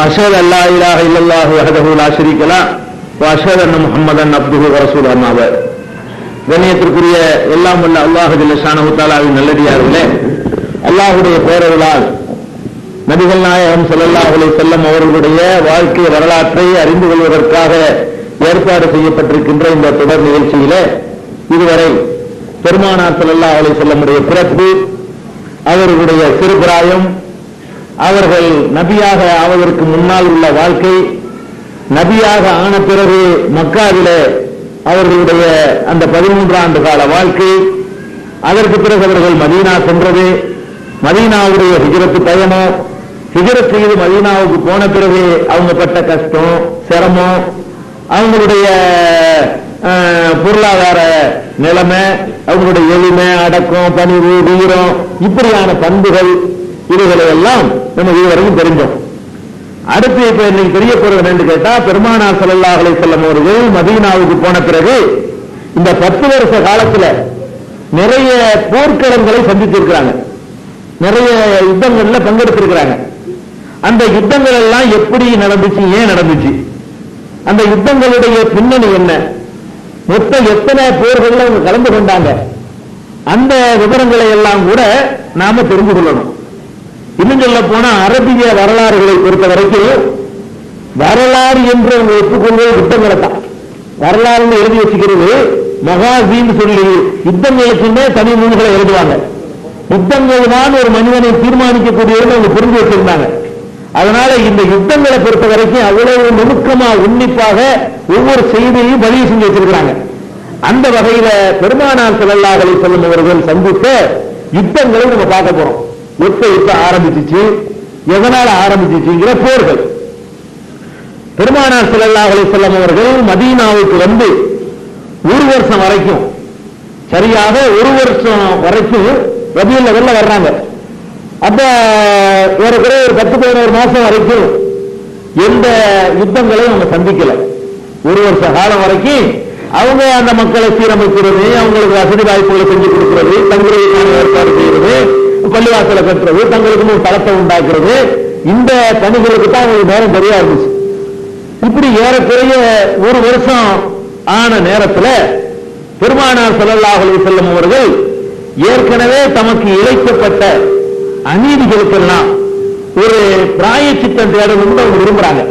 وأشهد أن لا إله إلا الله وحده لا شريك له وأشهد أن محمدا عبده ورسوله أما بعد கண்ணியத்திற்குரிய எல்லாம் உள்ள அல்லாஹு ஜல்லஷானஹு தஆலாவின் நல்லடியார்களே அல்லாஹ்வுடைய பேரருளால் நபிகள் நாயகம் ஸல்லல்லாஹு அலைஹி வஸல்லம் அவர்களுடைய வாழ்க்கை வரலாற்றை அறிந்து கொள்வதற்காக ஏற்பாடு செய்யப்பட்டிருக்கின்ற இந்த தொடர் நிகழ்ச்சியிலே இதுவரை பெருமானார் ஸல்லல்லாஹு அலைஹி வஸல்லமுடைய பிறப்பு அவர்களுடைய சிறுபிராயம் அவர்கள் நபியாக ஆவதற்கு முன்னால் உள்ள வாழ்க்கை நபியாக ஆன பிறகு மக்காவிலே அவர்களுடைய அந்த பதிமூன்று ஆண்டு கால வாழ்க்கை அதற்கு பிறகு அவர்கள் மதீனா சென்றது மதீனாவுடைய ஹிஜரத்து பயணம் ஹிஜரத் செய்து மதீனாவுக்கு போன பிறகு அவங்க பட்ட கஷ்டம் சிரமம் அவங்களுடைய அஹ், பொருளாதார நிலைமை அவங்களுடைய எளிமை அடக்கம் பணிவு வீரம் இப்படியான பண்புகள் இதுகளை எல்லாம் நம்ம இதுவரைக்கும் தெரிஞ்சோம் அடுத்து இப்ப இன்னைக்கு தெரிய போறது என்னன்னு கேட்டா பெருமானார் ஸல்லல்லாஹு அலைஹி வஸல்லம் அவர்கள் மதீனாவுக்கு போன பிறகு இந்த பத்து வருஷ காலத்துல நிறைய போர்க்களங்களை சந்தித்திருக்கிறாங்க நிறைய யுத்தங்கள்ல பங்கெடுத்திருக்கிறாங்க அந்த யுத்தங்கள் எல்லாம் எப்படி நடந்துச்சு ஏன் நடந்துச்சு அந்த யுத்தங்களுடைய பின்னணி என்ன மொத்தம் எத்தனை போர்கள்ல அவங்க கலந்து கொண்டாங்க அந்த விவரங்களை எல்லாம் கூட நாம தெரிந்து கொள்ளணும் இன்னும் சொல்ல போனா அரபிய வரலாறுகளை பொறுத்த வரைக்கும் வரலாறு என்று அவங்க ஒப்புக்கொள்வது யுத்தங்களை தான் வரலாறுன்னு எழுதி வச்சுக்கிறது மகாசீன்னு சொல்லி யுத்தங்களுக்குன்னே தனி நூல்களை எழுதுவாங்க யுத்தங்கள் தான் ஒரு மனிதனை தீர்மானிக்கக்கூடியது அவங்க புரிஞ்சு வச்சிருந்தாங்க அதனால இந்த யுத்தங்களை பொறுத்த வரைக்கும் அவ்வளவு நுணுக்கமா உன்னிப்பாக ஒவ்வொரு செய்தியையும் பதிவு செஞ்சு வச்சிருக்கிறாங்க அந்த வகையில பெருமானார் ஸல்லல்லாஹு அலைஹி வஸல்லம் அவர்கள் சந்தித்த யுத்தங்களை நம்ம பார்க்க போறோம் எப்ப யுத்தம் ஆரம்பிச்சிச்சு எதனால ஆரம்பிச்சிச்சுங்கிற போர்கள் பெருமானார் ஸல்லல்லாஹு அலைஹி வஸல்லம் அவர்கள் மதீனாவுக்கு வந்து ஒரு வருஷம் வரைக்கும் சரியாக ஒரு வருஷம் வரைக்கும் ரபியுல் லெவல்ல வர்றாங்க அப்ப ஏறக்குறைய ஒரு பத்து பதினோரு மாசம் வரைக்கும் எந்த யுத்தங்களையும் அவங்க சந்திக்கல ஒரு வருஷ காலம் வரைக்கும் அவங்க அந்த மக்களை சீரமைக்கிறது அவங்களுக்கு வசதி வாய்ப்புகளை செஞ்சு கொடுக்கிறது தங்குறதுக்கான ஏற்பாடு செய்யறது பள்ளிவாசலை கட்டுறது தங்களுக்கு ஒரு தளத்தை உண்டாக்குறது இந்த பணிகளுக்கு தான் அவங்களுக்கு நேரம் சரியா இருந்துச்சு இப்படி ஏறக்குறைய ஒரு வருஷம் ஆன நேரத்துல பெருமானார் ஸல்லல்லாஹு அலைஹி வஸல்லம் அவர்கள் ஏற்கனவே தமக்கு இழைக்கப்பட்ட அநீதிகளுக்கெல்லாம் ஒரு பிராயச்சித்தம் தேடணும்னு அவங்க விரும்புறாங்க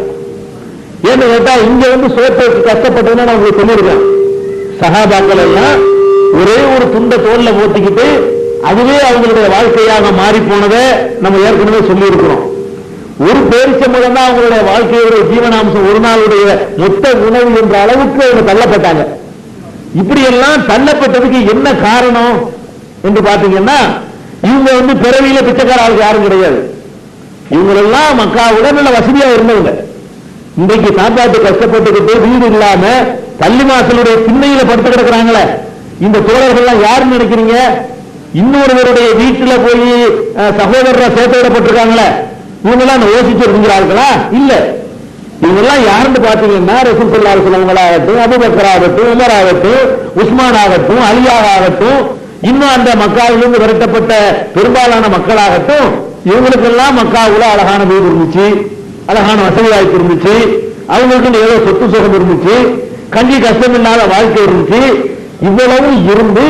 ஏன்னு கேட்டா இங்க வந்து சோத்துக்கு கஷ்டப்பட்டதுன்னு நான் உங்களுக்கு சொல்லியிருக்கேன் சகாபாக்கள் எல்லாம் ஒரே ஒரு துண்ட தோல்ல ஓட்டிக்கிட்டு அதுவே அவங்களுடைய வாழ்க்கையாக மாறி போனதை நம்ம ஏற்கனவே சொல்லி இருக்கிறோம் ஒரு பேரிச்சம்பழம் தான் அவங்களுடைய வாழ்க்கையுடைய ஜீவனாம்சம் ஒரு நாளுடைய மொத்த உணவு என்ற அளவுக்கு அவங்க தள்ளப்பட்டாங்க இப்படி எல்லாம் தள்ளப்பட்டதுக்கு என்ன காரணம் என்று பாத்தீங்கன்னா இவங்க வந்து பிறவியில பிச்சைக்கார ஆளுக்கு யாரும் கிடையாது இவங்களெல்லாம் மக்காவோட நல்ல வசதியா இருந்தவங்க இன்றைக்கு சாப்பாட்டு கஷ்டப்பட்டுக்கிட்டு வீடு இல்லாம பள்ளி மாசலுடைய திண்ணையில படுத்து கிடக்குறாங்களே இந்த தோழர்கள் எல்லாம் யாருன்னு நினைக்கிறீங்க இன்னொருவருடைய வீட்டுல போய் அஹ், சகோதரரா சேர்த்து விடப்பட்டிருக்காங்களே இவங்க எல்லாம் யோசிச்சு இருக்கிறார்களா இல்ல இவங்க எல்லாம் யாருன்னு பாத்தீங்கன்னா ரசூல் சல்லா சொல்லுவங்களாகட்டும் அபுபக்கர் ஆகட்டும் உமர் ஆகட்டும் உஸ்மான் ஆகட்டும் அலியாக ஆகட்டும் இன்னும் அந்த மக்காவிலிருந்து விரட்டப்பட்ட பெரும்பாலான மக்களாகட்டும் இவங்களுக்கெல்லாம் மக்காவுல அழகான வீடு இருந்துச்சு அழகான வசதி வாய்ப்பு இருந்துச்சு அவங்களுக்கு ஏதோ சொத்து சுகம் இருந்துச்சு கஞ்சி கஷ்டம் இல்லாத வாழ்க்கை இருந்துச்சு இவ்வளவு இருந்து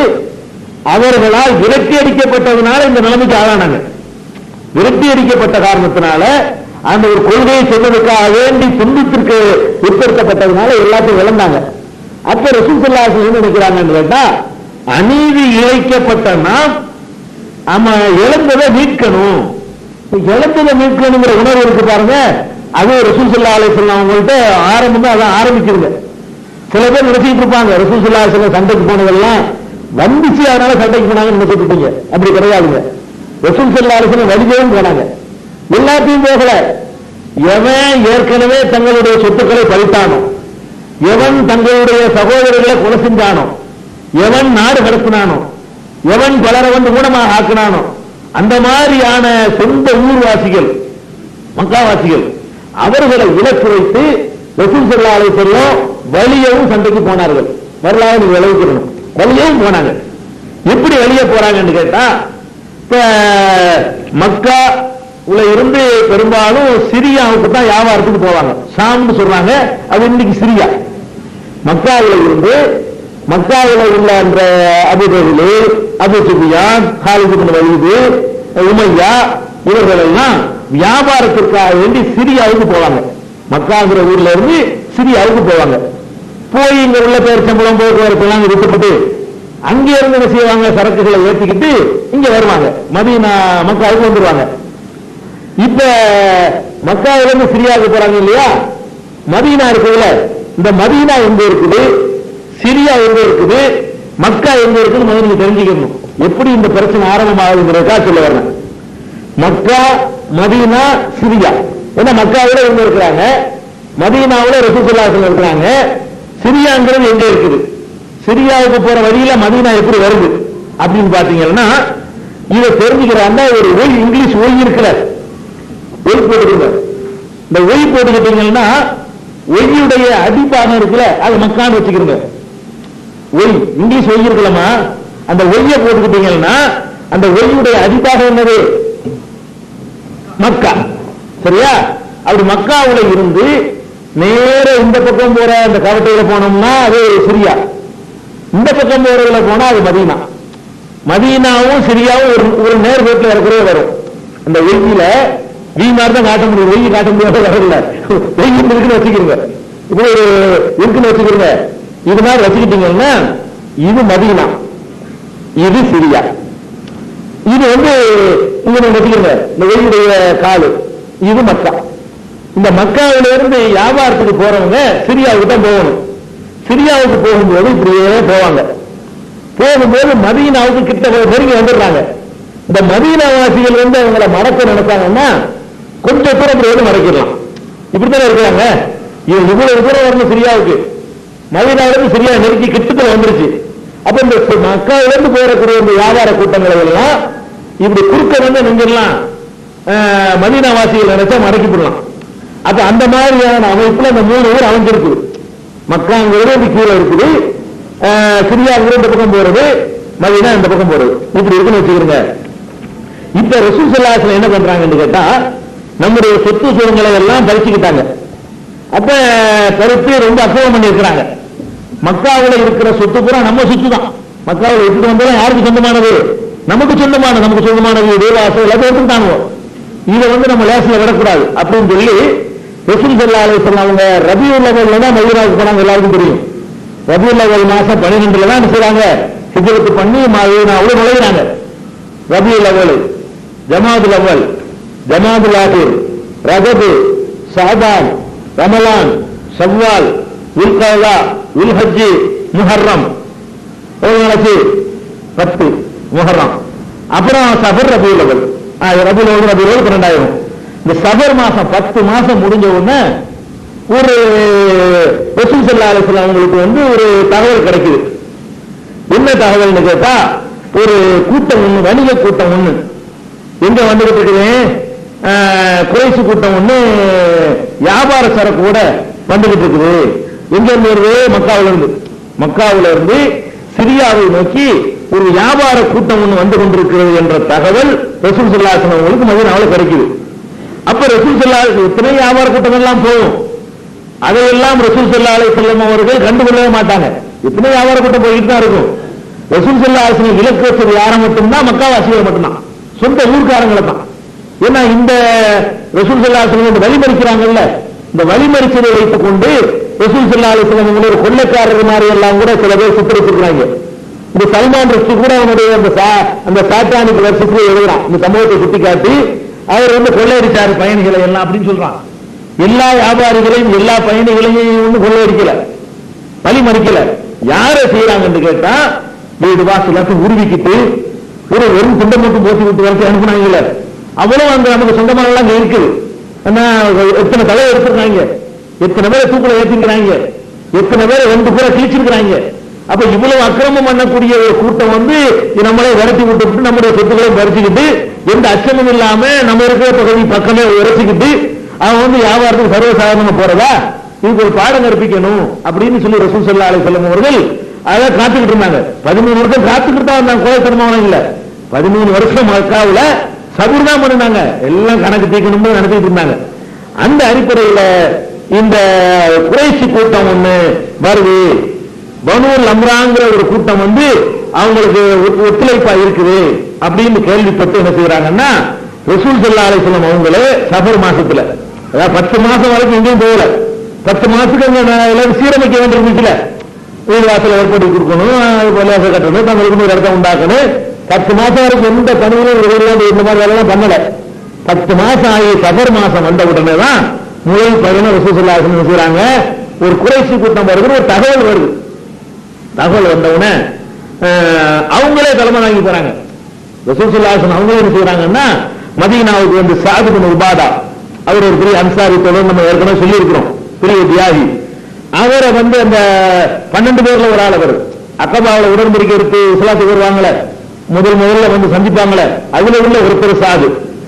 அவர்களால் விரட்டி அடிக்கப்பட்டதுனால இந்த நிலைமைக்கு ஆளானாங்க விரட்டி அடிக்கப்பட்ட காரணத்தினால அந்த ஒரு கொள்கையை சொன்னதுக்காக வேண்டி துன்பத்திற்கு உட்படுத்தப்பட்டதுனால எல்லாத்தையும் இழந்தாங்க அப்ப ரசூசல்லாசு என்ன நினைக்கிறாங்கன்னு கேட்டா அநீதி இழைக்கப்பட்ட நாம் ஆமா இழந்ததை மீட்கணும் இப்ப இழந்ததை மீட்கணுங்கிற உணர்வு இருக்கு பாருங்க அது ரசூசல்லா அலிஸ்லாம் அவங்கள்ட்ட ஆரம்பம் தான் அதான் ஆரம்பிச்சிருங்க சில பேர் நினைச்சிட்டு இருப்பாங்க ரசூசல்லா அலிஸ்லாம் சண்டைக்கு போனதெல்லாம் வந்துச்சு அதனால சண்டைக்கு போனாங்கன்னு நினைச்சிட்டு அப்படி கிடையாதுங்க ரசூல் சல்லா அலிஸ்லாம் வலிமையும் போனாங்க எல்லாத்தையும் போகல எவன் ஏற்கனவே தங்களுடைய சொத்துக்களை பறித்தானோ எவன் தங்களுடைய சகோதரர்களை கொலை செஞ்சானோ எவன் நாடு கடத்தினானோ எவன் பலரை வந்து ஊனமாக ஆக்கினானோ அந்த மாதிரியான சொந்த ஊர்வாசிகள் மக்காவாசிகள் அவர்களை இலக்கு வைத்து ரசூல் சல்லா அலை செல்லம் வலியவும் சண்டைக்கு போனார்கள் வரலாறு நீங்க விளைவிக்கணும் வலியவும் போனாங்க எப்படி வெளியே போறாங்கன்னு கேட்டா இப்ப மக்கா உள்ள இருந்து பெரும்பாலும் சிரியாவுக்கு தான் வியாபாரத்துக்கு போவாங்க ஷாம்னு சொல்றாங்க அது இன்னைக்கு சிரியா மக்காவில இருந்து மக்காவில உள்ள அந்த அபுதவிலு அபு சுபியான் ஹாலிது வலிது உமையா இவர்கள் எல்லாம் வியாபாரத்திற்காக வேண்டி சிரியாவுக்கு போவாங்க மக்காங்கிற ஊர்ல இருந்து சிரியாவுக்கு போவாங்க போய் இங்க உள்ள பேரிச்சம்பளம் போக்குவரத்து எல்லாம் விட்டுப்பட்டு அங்க இருந்து என்ன செய்வாங்க சரக்குகளை ஏற்றிக்கிட்டு இங்க வருவாங்க மதீனா மக்காவுக்கு வந்துருவாங்க இப்ப மக்காவில இருந்து சிரியாவுக்கு போறாங்க இல்லையா மதீனா இருக்குதுல்ல இந்த மதீனா எங்க இருக்குது சிரியா எங்க இருக்குது மக்கா எங்க இருக்குன்னு முதல்ல நீங்க தெரிஞ்சுக்கணும் எப்படி இந்த பிரச்சனை ஆரம்பமாகுதுங்கிறதுக்கா சொல்ல வரேன் மக்கா மதீனா சிரியா ஏன்னா மக்காவில இவங்க இருக்கிறாங்க மதீனாவுல ரசூசுல்லாசன் இருக்கிறாங்க சிரியாங்கிறது எங்க இருக்குது சிரியாவுக்கு போற வழியில மதீனா எப்படி வருது அப்படின்னு பாத்தீங்கன்னா இதை தெரிஞ்சுக்கிறாங்க ஒரு ஒய் இங்கிலீஷ் ஒய் இருக்குல்ல ஒய் போட்டுக்கோங்க இந்த ஒய் போட்டுக்கிட்டீங்கன்னா ஒய்யுடைய அடிப்பாகம் இருக்குல்ல அது மக்கான்னு வச்சுக்கிறோங்க ஒய் இங்கிலீஷ் ஒய் இருக்கலாமா அந்த ஒய்ய போட்டுக்கிட்டீங்கன்னா அந்த ஒய்யுடைய அடிப்பாகம் என்னது மக்கா சரியா அப்படி மக்காவுல இருந்து நேர இந்த பக்கம் போற அந்த கவட்டையில போனோம்னா அது சிரியா இந்த பக்கம் போறதுல போனா அது மதீனா மதீனாவும் சிரியாவும் ஒரு ஒரு நேர் ரோட்ல இருக்கிறதே வரும் அந்த ஒய்யில வீ மாதிரி தான் காட்ட முடியும் ஒய்யை காட்ட முடியாத வரல ஒய் இருக்குன்னு வச்சுக்கிறீங்க இப்போ ஒரு இருக்குன்னு வச்சுக்கிறீங்க இது மாதிரி வச்சுக்கிட்டீங்கன்னா இது மதீனா இது சிரியா இது வந்து இங்க நீங்க வச்சுக்கிறீங்க இந்த ஒய்யுடைய காலு இது மக்கா இந்த மக்காவில இருந்து வியாபாரத்துக்கு போறவங்க சிரியாவுக்கு தான் போகணும் சிரியாவுக்கு போகும்போது இப்படியே போவாங்க போகும்போது மதீனாவுக்கு கிட்ட நெருங்கி வந்துடுறாங்க இந்த மதீனாவாசிகள் வந்து அவங்கள மறக்க நினைச்சாங்கன்னா கொஞ்சம் தூரம் இப்படி வந்து மறைக்கலாம் இப்படித்தானே இருக்கிறாங்க இது இவ்வளவு தூரம் வரணும் சிரியாவுக்கு மதீனாவில இருந்து சிரியா நெருக்கி கிட்டத்துல வந்துருச்சு அப்ப இந்த மக்காவில இருந்து போறக்கூடிய இந்த வியாபார கூட்டங்களை எல்லாம் இப்படி குறுக்க வந்து நெஞ்சிடலாம் மதீனாவாசிகள் நினைச்சா மறைக்கப்படலாம் அப்ப அந்த மாதிரியான அமைப்புல இந்த மூணு ஊர் அமைஞ்சிருக்கு மக்காங்கிறது இது கீழே இருக்குது அஹ், சிரியாங்கிறது இந்த பக்கம் போறது மதீனா இந்த பக்கம் போறது இப்படி இருக்குன்னு வச்சுக்கிறோங்க இப்ப ரசூல் சல்லாசன் என்ன பண்றாங்கன்னு கேட்டா நம்முடைய சொத்து சுரங்களை எல்லாம் பறிச்சுக்கிட்டாங்க அப்ப பறித்து ரொம்ப அக்கிரமம் பண்ணி இருக்கிறாங்க மக்காவுல இருக்கிற சொத்து பூரா நம்ம சொத்து தான் மக்காவுல எடுத்துட்டு வந்தாலும் யாருக்கு சொந்தமானது நமக்கு சொந்தமானது நமக்கு சொந்தமான வீடு வாசல் எல்லாத்தையும் எடுத்துட்டானுவோ இதை வந்து நம்ம லேசில் விடக்கூடாது அப்படின்னு சொல்லி ரசூல் சல்லா அலிஸ்லாம் அவங்க ரபியுல் லெவல்ல தான் மதீனாவுக்கு போனாங்க எல்லாருக்கும் தெரியும் ரபியுல் லெவல் மாசம் பன்னிரெண்டுல தான் என்ன செய்றாங்க ஹிஜ்ரத் பண்ணி மதீனாவுல நுழையிறாங்க ரபியுல் லெவல் ஜமாதுல் அவ்வல் ஜமாதுல் ஆகிர் ரஜபு ஷாபான் ரமலான் ஷவ்வால் உல்காலா உல்ஹஜ்ஜி முஹர்ரம் எவ்வளவு நாளாச்சு பத்து முஹர்ரம் அப்புறம் சபர் ரபியுல் அவல் ரபியுல் அவல் ரபியுல் அவல் பன்னெண்டாயிரம் இந்த சபர் மாசம் பத்து மாசம் முடிஞ்ச உடனே ஒரு ரசூல் ஸல்லல்லாஹு அலைஹி வஸல்லம் அவங்களுக்கு வந்து ஒரு தகவல் கிடைக்குது என்ன தகவல்னு கேட்டா ஒரு கூட்டம் ஒண்ணு வணிக கூட்டம் ஒண்ணு எங்க வந்துகிட்டு இருக்குது அஹ், குறைசு கூட்டம் ஒண்ணு வியாபார சரக்கு கூட வந்துகிட்டு இருக்குது எங்க இருந்து வருது மக்காவில இருந்து மக்காவில இருந்து சிரியாவை நோக்கி ஒரு வியாபார கூட்டம் ஒண்ணு வந்து கொண்டிருக்கிறது என்ற தகவல் ரசூல் சல்லாசன் அவங்களுக்கு மதியம் கிடைக்குது அப்ப ரசூல் சல்லா எத்தனை வியாபார கூட்டம் எல்லாம் போகும் அதையெல்லாம் ரசூல் சல்லா அலை செல்லம் அவர்கள் கண்டுகொள்ளவே மாட்டாங்க எத்தனை வியாபார கூட்டம் போயிட்டு தான் இருக்கும் ரசூல் சல்லா அலிஸ்லம் இலக்கு வச்சது யாரை மட்டும்தான் மக்காவாசிகள் மட்டும்தான் சொந்த ஊர்க்காரங்களை தான் ஏன்னா இந்த ரசூல் சல்லா அலிஸ்லம் இந்த வழிமறிக்கிறாங்கல்ல இந்த வழிமறிச்சதை வைத்துக் கொண்டு ரசூல் சல்லா அலிஸ்லம் ஒரு கொள்ளைக்காரர் மாதிரி எல்லாம் கூட சில பேர் சித்தரிச்சிருக்கிறாங்க இந்த சல்மான் ருஷ்டி கூட அவனுடைய அந்த சா- அந்த சாத்தானிக் வருஷத்துல எழுதுறான் இந்த சம்பவத்தை சுட்டி காட்டி அவர் வந்து கொள்ளையடிச்சாரு பயணிகளை எல்லாம் அப்படின்னு சொல்றான் எல்லா வியாபாரிகளையும் எல்லா பயணிகளையும் ஒண்ணு கொள்ளையடிக்கல வழி மறிக்கல யார செய்யறாங்கன்னு கேட்டா வீடு வாசல் எல்லாத்தையும் உருவிக்கிட்டு ஒரு வெறும் துண்டை மட்டும் போட்டு விட்டு வரைக்கும் அனுப்புனாங்கல்ல அவ்வளவு அந்த நமக்கு சொந்தமான எல்லாம் அங்க இருக்குது ஆனா எத்தனை தலை எடுத்துருக்காங்க எத்தனை பேரை தூக்குல ஏத்திக்கிறாங்க எத்தனை பேரை ரெண்டு பேரை கிழிச்சிருக்கிறாங்க அப்ப இவ்வளவு அக்கிரமம் பண்ணக்கூடிய ஒரு கூட்டம் வந்து நம்மளே விரட்டி விட்டு நம்முடைய சொத்துக்களை பறிச்சுக்கிட்டு எந்த அச்சமும் இல்லாம நம்ம இருக்கிற பகுதி பக்கமே உரைச்சிக்கிட்டு அவன் வந்து வியாபாரத்துக்கு சர்வசாதாரணமா போறதா இதுக்கு ஒரு பாடம் கற்பிக்கணும் அப்படின்னு சொல்லி ரசூல் சல்லா அலி செல்லம் அவர்கள் அதை காத்துக்கிட்டு இருந்தாங்க பதிமூணு வருஷம் காத்துக்கிட்டு தான் இருந்தாங்க கோயத்தனமான இல்ல பதிமூணு வருஷம் மக்காவுல சபூர் தான் பண்ணினாங்க எல்லாம் கணக்கு தீர்க்கணும்னு நடத்திட்டு இருந்தாங்க அந்த அடிப்படையில இந்த குறைசி கூட்டம் ஒண்ணு வருது பனூர் லம்ராங்கிற ஒரு கூட்டம் வந்து அவங்களுக்கு ஒத்து- ஒத்துழைப்பா இருக்குது அப்படின்னு கேள்விப்பட்டு என்ன செய்யறாங்கன்னா ரசூல் சல்லா அலிஸ்லாம் அவங்களே சஃபர் மாசத்துல அதாவது பத்து மாசம் வரைக்கும் எங்கேயும் போகல பத்து மாசத்துக்கு அங்க நான் எல்லாரும் சீரமைக்க வேண்டியிருந்துச்சுல வீடு வாசல் ஏற்படுத்தி கொடுக்கணும் அது பள்ளியாசை கட்டணும் தங்களுக்கு ஒரு இடத்த உண்டாக்கணும் பத்து மாசம் வரைக்கும் எந்த பணியிலும் இவர்கள் இந்த மாதிரி வேலையெல்லாம் பண்ணல பத்து மாசம் ஆகி சஃபர் மாசம் வந்த உடனே தான் முதல் பயணம் ரசூசல்லாசன் செய்யறாங்க ஒரு குறைசி கூட்டம் வருது ஒரு தகவல் வருது தகவல் வந்த உடனே அஹ், அவங்களே தலைமை வாங்கி போறாங்க ரசூசல்லாசன் அவங்களே என்ன செய்யறாங்கன்னா மதீனாவுக்கு வந்து சாது பின் உபாதா அவர் ஒரு பெரிய அன்சாரி தொடர் நம்ம ஏற்கனவே சொல்லியிருக்கிறோம் பெரிய தியாகி அவரை வந்து அந்த பன்னெண்டு பேர்ல ஒரு ஆள் அவர் அக்கபாவில் உடன்படிக்கை எடுத்து இஸ்லாத்துக்கு வருவாங்களே முதல் முதல்ல வந்து சந்திப்பாங்களே அதுல உள்ள ஒருத்தர் சாது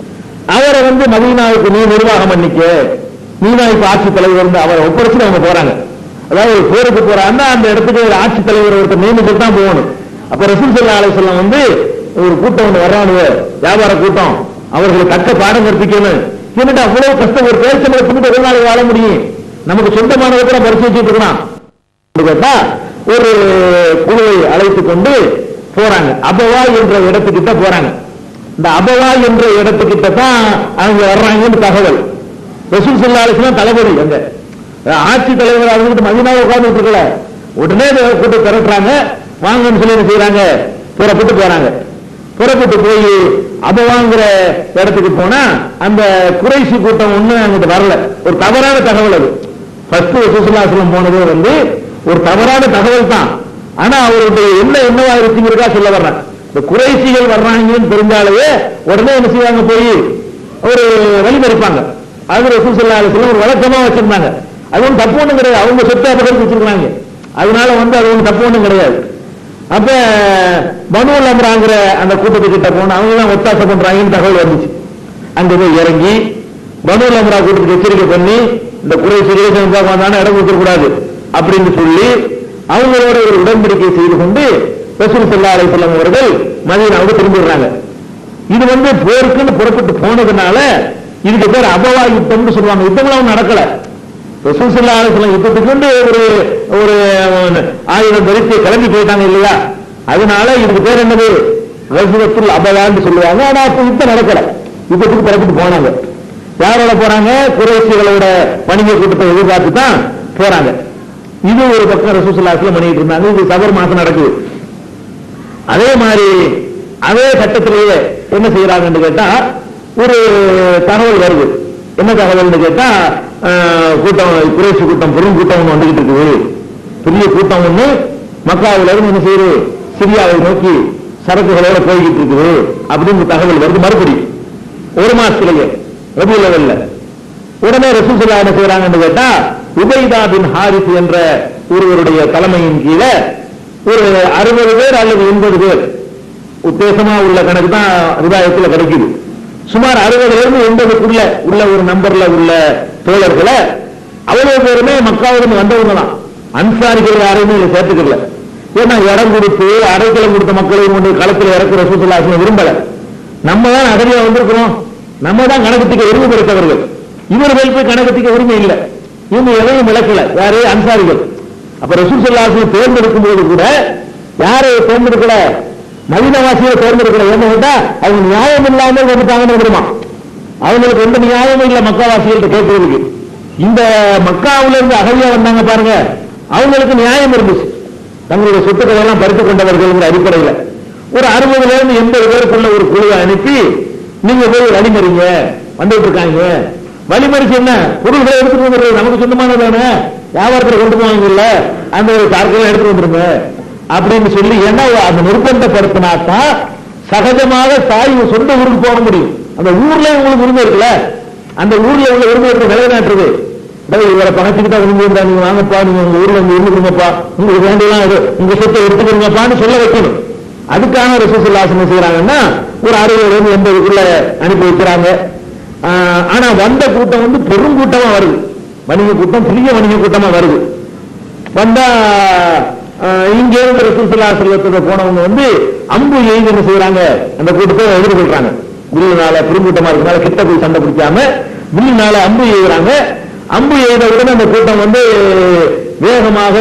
அவரை வந்து மதீனாவுக்கு நீ நிர்வாகம் பண்ணிக்க நீனா இப்ப ஆட்சி தலைவர் வந்து அவரை ஒப்படைச்சு அவங்க போறாங்க அதாவது ஒரு போருக்கு போறாங்கன்னா அந்த இடத்துக்கு ஒரு ஆட்சி தலைவர் ஒருத்தர் நியமிச்சு தான் போகணும் அப்ப ரசூல் சல்லா அலிஸ்லாம் வந்து ஒரு கூட்டம் ஒன்று வர்றானுவ வியாபார கூட்டம் அவர்களை தக்க பாடம் கற்பிக்கணும் என்னடா அவ்வளவு கஷ்டம் ஒரு பேச்சமலை பின்னிட்டு ஒரு நாள் வாழ முடியும் நமக்கு சொந்தமானதை கூட பரிசு வச்சுட்டு இருக்கலாம் அப்படி கேட்டா ஒரு குழுவை அழைத்துக் கொண்டு போறாங்க அபவா என்ற இடத்துக்கிட்ட போறாங்க இந்த அபவா என்ற இடத்துக்கிட்ட தான் அவங்க வர்றாங்கன்னு தகவல் ரசூல் சல்லா அலிஸ்லாம் தளபதி அங்க ஆட்சி தலைவர் அவங்க மதினாவை உட்கார்ந்துட்டு இருக்கல உடனே இதை கூட்டு திரட்டுறாங்க வாங்கன்னு சொல்லி என்ன செய்யறாங்க புறப்பட்டு போறாங்க புறப்பட்டு போய் அபவாங்கிற இடத்துக்கு போனா அந்த குறைசி கூட்டம் ஒண்ணு அங்கிட்டு வரல ஒரு தவறான தகவல் அது ஃபர்ஸ்ட் சுசுலாசலம் போனதே வந்து ஒரு தவறான தகவல் தான் ஆனா அவருடைய என்ன என்னவா இருக்குங்கிறதா சொல்ல வர்றேன் இந்த குறைசிகள் வர்றாங்கன்னு தெரிஞ்சாலே உடனே என்ன செய்வாங்க போய் ஒரு வழிமறிப்பாங்க அது ரசூசல்லா அலிஸ்லாம் ஒரு வழக்கமா வச்சிருந்தாங்க அது ஒன்றும் தப்பு ஒண்ணும் கிடையாது அவங்க சொத்து அபகரிச்சு வச்சிருக்காங்க அதனால வந்து அது ஒன்றும் தப்பு ஒண்ணும் கிடையாது அப்ப பனுவல் அம்ராங்கிற அந்த கூட்டத்துக்கிட்ட போன அவங்க தான் ஒத்தாசை பண்றாங்கன்னு தகவல் வந்துச்சு அங்க போய் இறங்கி பனுவல் அம்ரா கூட்டத்துக்கு எச்சரிக்கை பண்ணி இந்த குறை சிறிய வந்தானே இடம் கொடுக்க கூடாது அப்படின்னு சொல்லி அவங்களோட ஒரு உடன்படிக்கை செய்து கொண்டு ரசூல் சல்லா அலைஹிஸ்ஸலாம் அவர்கள் மதீனாவுக்கு திரும்பிடுறாங்க இது வந்து போருக்குன்னு புறப்பட்டு போனதுனால இதுக்கு பேர் அபவா யுத்தம்னு சொல்லுவாங்க யுத்தம்லாம் நடக்கல ரசூல் சல்லா அலைஹிஸ்ஸலாம் யுத்தத்துக்கு வந்து ஒரு ஒரு ஆயுதம் தரித்து கிளம்பி போயிட்டாங்க இல்லையா அதனால இதுக்கு பேர் என்னது ரசூலத்துல் அபவான்னு சொல்லுவாங்க ஆனா அப்ப யுத்தம் நடக்கல யுத்தத்துக்கு புறப்பட்டு போனாங்க யாரோட போறாங்க குறைசிகளோட வணிக கூட்டத்தை எதிர்பார்த்து தான் போறாங்க இது ஒரு பக்கம் ரசூசல்லாஸ்ல பண்ணிட்டு இருந்தாங்க இது சபர் மாசம் நடக்குது அதே மாதிரி அதே கட்டத்திலேயே என்ன செய்யறாங்கன்னு கேட்டா ஒரு தகவல் வருது என்ன தகவல்னு கேட்டா அஹ், கூட்டம் குறைசி கூட்டம் பெரும் கூட்டம் ஒண்ணு வந்துகிட்டு இருக்குது பெரிய கூட்டம் ஒண்ணு மக்காவில இருந்து என்ன செய்யுது சிரியாவை நோக்கி சரக்குகளோட போய்கிட்டு இருக்குது அப்படின்னு தகவல் வருது மறுபடியும் ஒரு மாசத்திலேயே ரபி லெவல்ல உடனே ரசூசல்லா என்ன செய்யறாங்கன்னு கேட்டா உபைதா பின் ஹாரிஸ் என்ற ஒருவருடைய தலைமையின் கீழே ஒரு அறுபது பேர் அல்லது எண்பது பேர் உத்தேசமா உள்ள கணக்கு தான் ரிதாயத்துல கிடைக்குது சுமார் அறுபதுல இருந்து எண்பதுக்குள்ள உள்ள ஒரு நம்பர்ல உள்ள தோழர்களை அவ்வளவு பேருமே மக்காவிலிருந்து வந்தவங்க தான் அன்சாரிகள் யாரையுமே இதை சேர்த்துக்கல ஏன்னா இடம் கொடுத்து அடைக்கலம் கொடுத்த மக்களையும் கொண்டு களத்தில் இறக்குற சுற்றுலாசனம் விரும்பல நம்ம தான் அகதியா வந்திருக்கிறோம் நம்ம தான் கணக்கத்துக்கு உரிமை பெற்றவர்கள் இவர்கள் போய் கணக்கத்துக்கு உரிமை இல்லை இவங்க எதையும் விளக்கல யாரு அன்சாரிகள் அப்ப ரசூல் சல்லாசனை தேர்ந்தெடுக்கும் போது கூட யாரை தேர்ந்தெடுக்கல மதினவாசியை தேர்ந்தெடுக்கல என்ன கேட்டா அவங்க நியாயம் இல்லாமல் வந்துட்டாங்கன்னு தெரியுமா அவங்களுக்கு எந்த நியாயமும் இல்ல மக்காவாசிகள்ட்ட கேட்கறதுக்கு இந்த மக்காவுல இருந்து அகதியா வந்தாங்க பாருங்க அவங்களுக்கு நியாயம் இருந்துச்சு தங்களுடைய சொத்துக்களை எல்லாம் பறித்துக் கொண்டவர்கள் அடிப்படையில ஒரு அறுபதுல இருந்து எண்பது பேருக்குள்ள ஒரு குழுவை அனுப்பி நீங்க போய் வழிமறிங்க வந்துட்டு இருக்காங்க வழிமறிச்சு என்ன பொருள்களை எடுத்துட்டு வந்துடுறது நமக்கு சொந்தமானது தானே வியாபாரத்தில் கொண்டு போவாங்கல்ல அந்த ஒரு கார்களை எடுத்துட்டு வந்துருங்க அப்படின்னு சொல்லி ஏன்னா அந்த நிர்பந்தப்படுத்தினா தான் சகஜமாக தாய் சொந்த ஊருக்கு போக முடியும் அந்த ஊர்ல உங்களுக்கு உரிமை இருக்குல்ல அந்த ஊர்ல உள்ள உரிமை இருக்கு நிலைநாட்டுறது டேய், இவரை பணத்துக்கிட்ட உரிமை இருந்தா நீங்க வாங்கப்பா நீங்க உங்க ஊர்ல இருந்து இருந்துக்கிறீங்கப்பா உங்களுக்கு வேண்டியலாம் இது உங்க சொத்தை எடுத்துக்கிறீங்கப்பான்னு சொல்ல வைக்கணும் அதுக்கான ரசூசுல்லாசனம் செய்யறாங்கன்னா ஒரு அறுபதுல இருந்து எண்பதுக்குள்ள அனுப்பி வைக்கிறாங்க ஆஹ், ஆனா வந்த கூட்டம் வந்து பெரும் கூட்டமா வருது வணிக கூட்டம் பெரிய வணிக கூட்டமா வருது வந்தா ஆஹ், இங்க இருந்து ரசூசுல்லா செல்லத்துல போனவங்க வந்து அம்பு எய்து என்ன செய்யறாங்க அந்த கூட்டத்தை எதிர்கொள்றாங்க வில்லுனால பெருங்கூட்டமா இருக்கனால கிட்ட போய் சண்டை பிடிக்காம வில்லுனால அம்பு எய்கிறாங்க அம்பு எய்த உடனே அந்த கூட்டம் வந்து வேகமாக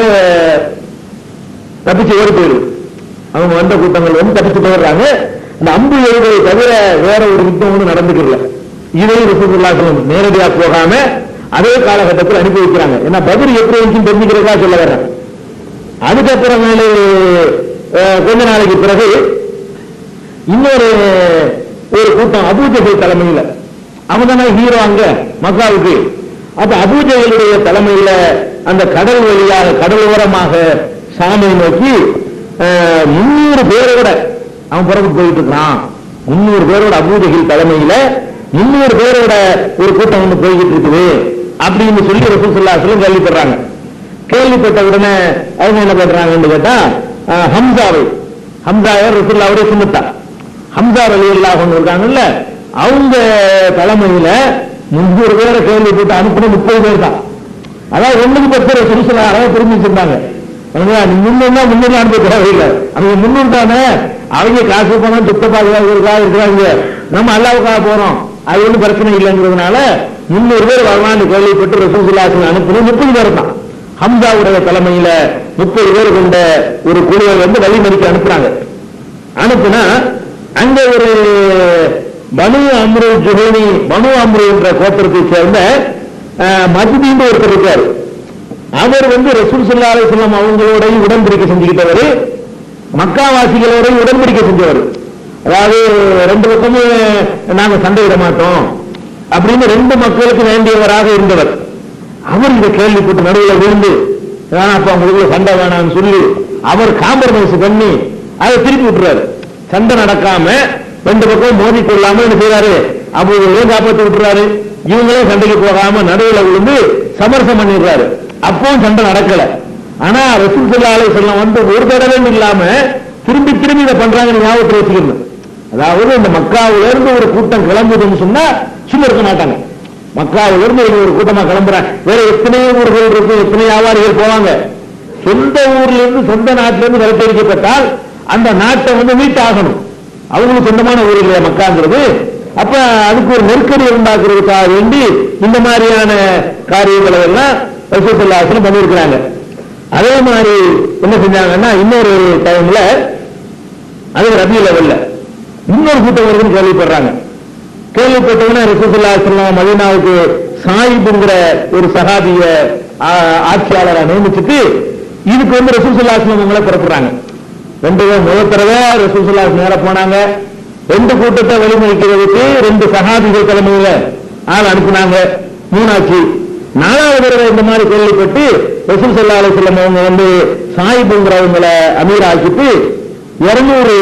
தப்பிச்சு ஓடி போயிடுது அவங்க வந்த கூட்டங்கள் வந்து தப்பிச்சு போயிடுறாங்க அந்த அம்பு எய்வதை தவிர வேற ஒரு யுத்தம் ஒன்றும் நடந்துக்கல இதையும் ரசூலுல்லாஹி ஸல்லல்லாஹு அலைஹி நேரடியா போகாம அதே காலகட்டத்தில் அனுப்பி வைக்கிறாங்க ஏன்னா பதில் எப்படி இருந்துச்சுன்னு தெரிஞ்சுக்கிறதா சொல்ல வரேன் அதுக்கப்புறமேலு அஹ், கொஞ்ச நாளைக்கு பிறகு இன்னொரு ஒரு கூட்டம் அபூஜகல் தலைமையில அவன் தானே ஹீரோ அங்க மக்காவுக்கு அப்ப அபூஜகளுடைய தலைமையில அந்த கடல் வழியாக கடல் ஓரமாக சாமியை நோக்கி அஹ், முன்னூறு பேரோட அவன் பிறகு போயிட்டு இருக்கான் முன்னூறு பேரோட அபூஜகில் தலைமையில முன்னூறு பேரோட ஒரு கூட்டம் ஒண்ணு போய்கிட்டு இருக்குது அப்படின்னு சொல்லி ரசூலுல்லாஹி கேள்விப்படுறாங்க கேள்விப்பட்ட உடனே அவங்க என்ன பண்றாங்கன்னு கேட்டா அஹ், ஹம்சாவை ஹம்சா யார் ரசூல்லாவுடைய சுமத்தா ஹம்சா அலி அல்லாஹ் இருக்காங்கல்ல அவங்க தலைமையில முன்னூறு பேரை கேள்விப்பட்டு அனுப்பின முப்பது பேர் தான் அதாவது ஒண்ணுக்கு பத்து பேர் சுருசலா அழகா திரும்பி வச்சிருந்தாங்க அவங்க நீ முன்னூறுனா முன்னூறு அனுப்ப தேவையில்லை அவங்க முன்னூறு தானே அவங்க காசு பணம் சுத்த பாதுகாக்கிறதுக்காக இருக்கிறாங்க நம்ம அல்லாவுக்காக போறோம் அது ஒன்றும் பிரச்சனை இல்லைங்கிறதுனால முன்னூறு பேர் வரலான்னு கேள்விப்பட்டு ரசூசுல்லாசன் அனுப்பின முப்பது பேர் தான் ஹம்சாவுடைய தலைமையில முப்பது பேர் கொண்ட ஒரு குழுவை வந்து வழிமறிக்க அனுப்புறாங்க அனுப்புனா அங்க ஒரு பனு அம்ரு ஜுஹேனி பனு அம்ரு என்ற கோத்திரத்தை சேர்ந்த மஜ்தீன் ஒருத்தர் இருக்காரு அவர் வந்து ரசூல் சல்லா அலிஸ்லாம் அவங்களோடையும் உடன்படிக்கை செஞ்சுக்கிட்டவர் மக்காவாசிகளோடையும் உடன்படிக்கை செஞ்சவர் அதாவது ரெண்டு பக்கமும் நாங்க சண்டையிட மாட்டோம் அப்படின்னு ரெண்டு மக்களுக்கு வேண்டியவராக இருந்தவர் அவர் இந்த கேள்விப்பட்டு நடுவில் விழுந்து வேணாம் அப்ப உங்களுக்குள்ள சண்டை வேணாம்னு சொல்லி அவர் காம்ப்ரமைஸ் பண்ணி அதை திருப்பி விட்டுறாரு சண்டை நடக்காம ரெண்டு பக்கம் மோதி கொள்ளாம என்ன செய்யறாரு அவங்களையும் காப்பாத்தி விட்டுறாரு இவங்களே சண்டைக்கு போகாம நடுவில் விழுந்து சமரசம் பண்ணிடுறாரு அப்பவும் சண்டை நடக்கல ஆனா ரசூல் சல்லா அலைஹி வந்து ஒரு தடவை இல்லாம திரும்பி திரும்பி இதை பண்றாங்கன்னு ஞாபகத்தில் வச்சுக்கணும் அதாவது இந்த மக்காவில இருந்து ஒரு கூட்டம் கிளம்புதுன்னு சொன்னா சும்மா இருக்க மாட்டாங்க மக்காவில இருந்து ஒரு- ஒரு கூட்டமா கிளம்புறாங்க வேற எத்தனையோ ஊர்கள் இருக்கு எத்தனை வியாபாரிகள் போவாங்க சொந்த ஊர்ல இருந்து சொந்த நாட்டில இருந்து விலக்கரிக்கப்பட்டால் அந்த நாட்டை வந்து மீட்டாகணும் அவங்களுக்கு சொந்தமான ஊர் இல்லையா மக்காங்கிறது அப்ப அதுக்கு ஒரு நெருக்கடி உண்டாக்குறதுக்காக வேண்டி இந்த மாதிரியான காரியங்களை எல்லாம் ரசூசல்லாசனம் பண்ணியிருக்கிறாங்க அதே மாதிரி என்ன செஞ்சாங்கன்னா இன்னொரு டைம்ல அது ரபி லெவல்ல இன்னொரு கூட்டம் வருதுன்னு கேள்விப்படுறாங்க கேள்விப்பட்டவன ரசூசுல்லாஸ்லாம் மதீனாவுக்கு சாயிபுங்கிற ஒரு சகாபிய ஆ- ஆட்சியாளரை நியமிச்சுட்டு இதுக்கு வந்து ரசூசுல்லாஸ்லாம் அவங்கள புறப்படுறாங்க ரெண்டு பேரும் முதல் தடவை ரசூசுல்லாஸ் நேர போனாங்க ரெண்டு கூட்டத்தை வழிமறிக்கிறதுக்கு ரெண்டு சகாபிகள் தலைமையில ஆள் அனுப்புனாங்க மூணாச்சு நாலாவது தடவை இந்த மாதிரி கேள்விப்பட்டு ரசூல் சல்லா அலிஸ்லாம் அவங்க வந்து சாயிபுங்கிறவங்கள அமீர் ஆக்கிட்டு இருநூறு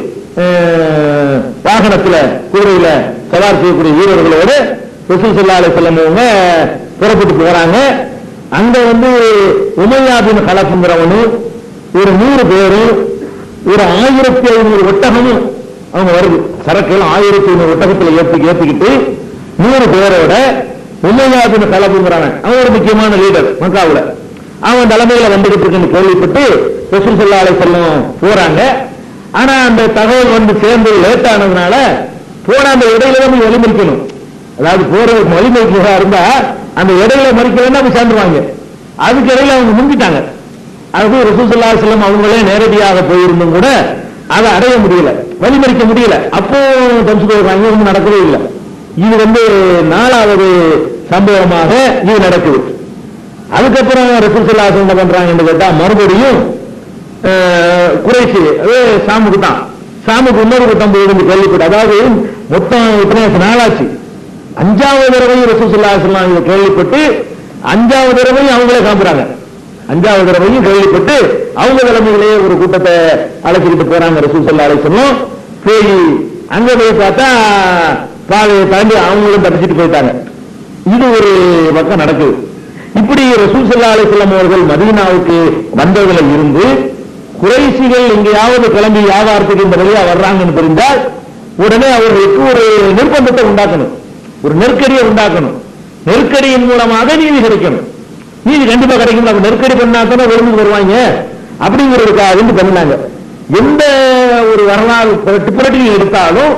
அஹ், வாகனத்துல கூடையில சவார் செய்யக்கூடிய வீரர்களோடு ரசூல் சல்லா அலிஸ்லாம் அவங்க புறப்பட்டு போறாங்க அங்க வந்து உமையாபின் கலப்புங்கிறவனும் ஒரு நூறு பேரும் ஒரு ஆயிரத்தி ஐநூறு ஒட்டகமும் அவங்க வருது சரக்குகள் ஆயிரத்தி ஐநூறு ஒட்டகத்துல ஏத்தி ஏத்திக்கிட்டு நூறு பேரோட உமையாபின் கலப்புங்கிறவன் அவன் ஒரு முக்கியமான லீடர் மக்காவுல அவன் தலைமையில வந்துகிட்டு இருக்குன்னு கேள்விப்பட்டு ரசூல் சல்லா அலைஹிஸ்ஸலாம் போறாங்க ஆனா அந்த தகவல் வந்து சேர்ந்து லேட் ஆனதுனால போன அந்த இடையில தான் போய் வழிமறிக்கணும் அதாவது போற வழிமறிக்கிறதா இருந்தா அந்த இடையில மறிக்கலன்னா போய் சேர்ந்துருவாங்க அதுக்கு இடையில அவங்க முந்திட்டாங்க அது ரசூசல்லா செல்லம் அவங்களே நேரடியாக போயிருந்தும் கூட அதை அடைய முடியல வழிமறிக்க முடியல அப்போ தம்சுக்கு ஒன்றும் நடக்கவே இல்லை இது வந்து நாலாவது சம்பவமாக இது நடக்குது அதுக்கப்புறம் ரசூசல்லா என்ன பண்றாங்கன்னு கேட்டா மறுபடியும் அஹ், குறைசி அது சாமுக்கு தான் சாமுக்கு இன்னொரு கூட்டம் போயிருந்து கேள்விப்பட்டு அதாவது மொத்தம் இத்தனை நாளாச்சு அஞ்சாவது தடவையும் ரசூசல்லா செல்லாம் இதை கேள்விப்பட்டு அஞ்சாவது தடவையும் அவங்களே காம்புறாங்க அஞ்சாவது தடவையும் கேள்விப்பட்டு அவங்க தலைமையிலேயே ஒரு கூட்டத்தை அழைச்சிக்கிட்டு போறாங்க ரசூல் சல்லா அலிஸ்லாம் போய் அங்க போய் பார்த்தா பாதையை தாண்டி அவங்களும் தப்பிச்சிட்டு போயிட்டாங்க இது ஒரு பக்கம் நடக்குது இப்படி ரசூல் சல்லா அலிஸ்லாம் அவர்கள் மதீனாவுக்கு வந்ததுல இருந்து குறைசிகள் எங்கேயாவது கிளம்பி வியாபாரத்துக்கு இந்த வழியா வர்றாங்கன்னு தெரிந்தால் உடனே அவர்களுக்கு ஒரு நிர்பந்தத்தை உண்டாக்கணும் ஒரு நெருக்கடியை உண்டாக்கணும் நெருக்கடியின் மூலமாக நீதி கிடைக்கணும் நீதி கண்டிப்பா கிடைக்கும் நம்ம நெருக்கடி பண்ணா தானே விரும்பி வருவாங்க அப்படிங்கிறதுக்காக வந்து பண்ணினாங்க எந்த ஒரு வரலாறு புரட்டி எடுத்தாலும்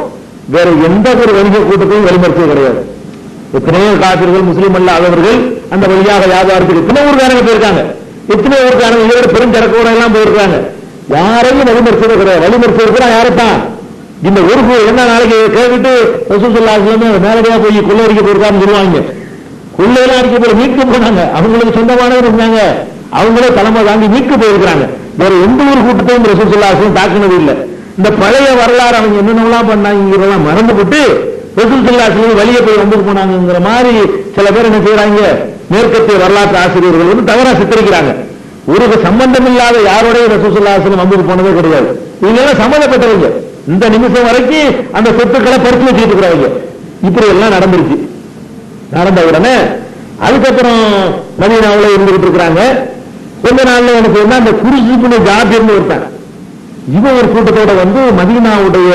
வேற எந்த ஒரு வணிக கூட்டத்தையும் வழிமறிச்சது கிடையாது எத்தனையோ காப்பிர்கள் முஸ்லீம் அல்லாதவர்கள் அந்த வழியாக வியாபாரத்துக்கு எத்தனை ஊருக்காரங்க போயிருக்காங்க எத்தனை ஊருக்காரங்க இதோட பெருஞ்சரக்கோட எல்லாம் போயிருக்காங்க யாரையும் வழிமறிச்சது கிடையாது வழிமறிச்சது யாரைத்தான் இந்த ஊருக்கு என்ன நாளைக்கு கேட்டுட்டு ரசூல் சொல்லாமே நேரடியா போய் கொள்ளடிக்க போயிருக்கான்னு சொல்லுவாங்க கொள்ளையெல்லாம் அடிக்க போய் மீட்க போனாங்க அவங்களுக்கு சொந்தமானவர் இருந்தாங்க அவங்களே தலைமை தாண்டி மீட்க போயிருக்கிறாங்க வேற எந்த ஒரு கூட்டத்தையும் ரசூல் சொல்லாசம் தாக்குனது இல்லை இந்த பழைய வரலாறு அவங்க என்னென்னலாம் பண்ணாங்கிறதெல்லாம் மறந்து விட்டு ரசூல் சொல்லாசம் வெளியே போய் வந்து போனாங்கிற மாதிரி சில பேர் என்ன செய்யறாங்க மேற்கத்திய வரலாற்று ஆசிரியர்கள் வந்து தவறா சித்தரிக்கிறாங்க ஒரு சம்பந்தம் இல்லாத யாரோடய ரசூல் சொல்லாசனம் வந்து போனதே கிடையாது இவங்க எல்லாம் சம்பந்தப்பட்டவங்க இந்த நிமிஷம் வரைக்கும் அந்த சொத்துக்களை பறிச்சு வச்சுட்டு இருக்கிறவங்க இப்படி எல்லாம் நடந்துருச்சு நடந்த உடனே அதுக்கப்புறம் மதீனாவுல இருந்துகிட்டு இருக்கிறாங்க கொஞ்ச நாள்ல எனக்கு வந்து அந்த குருசுக்குன்னு ஜாபிர்னு ஒருத்தன் இவன் ஒரு கூட்டத்தோட வந்து மதீனாவுடைய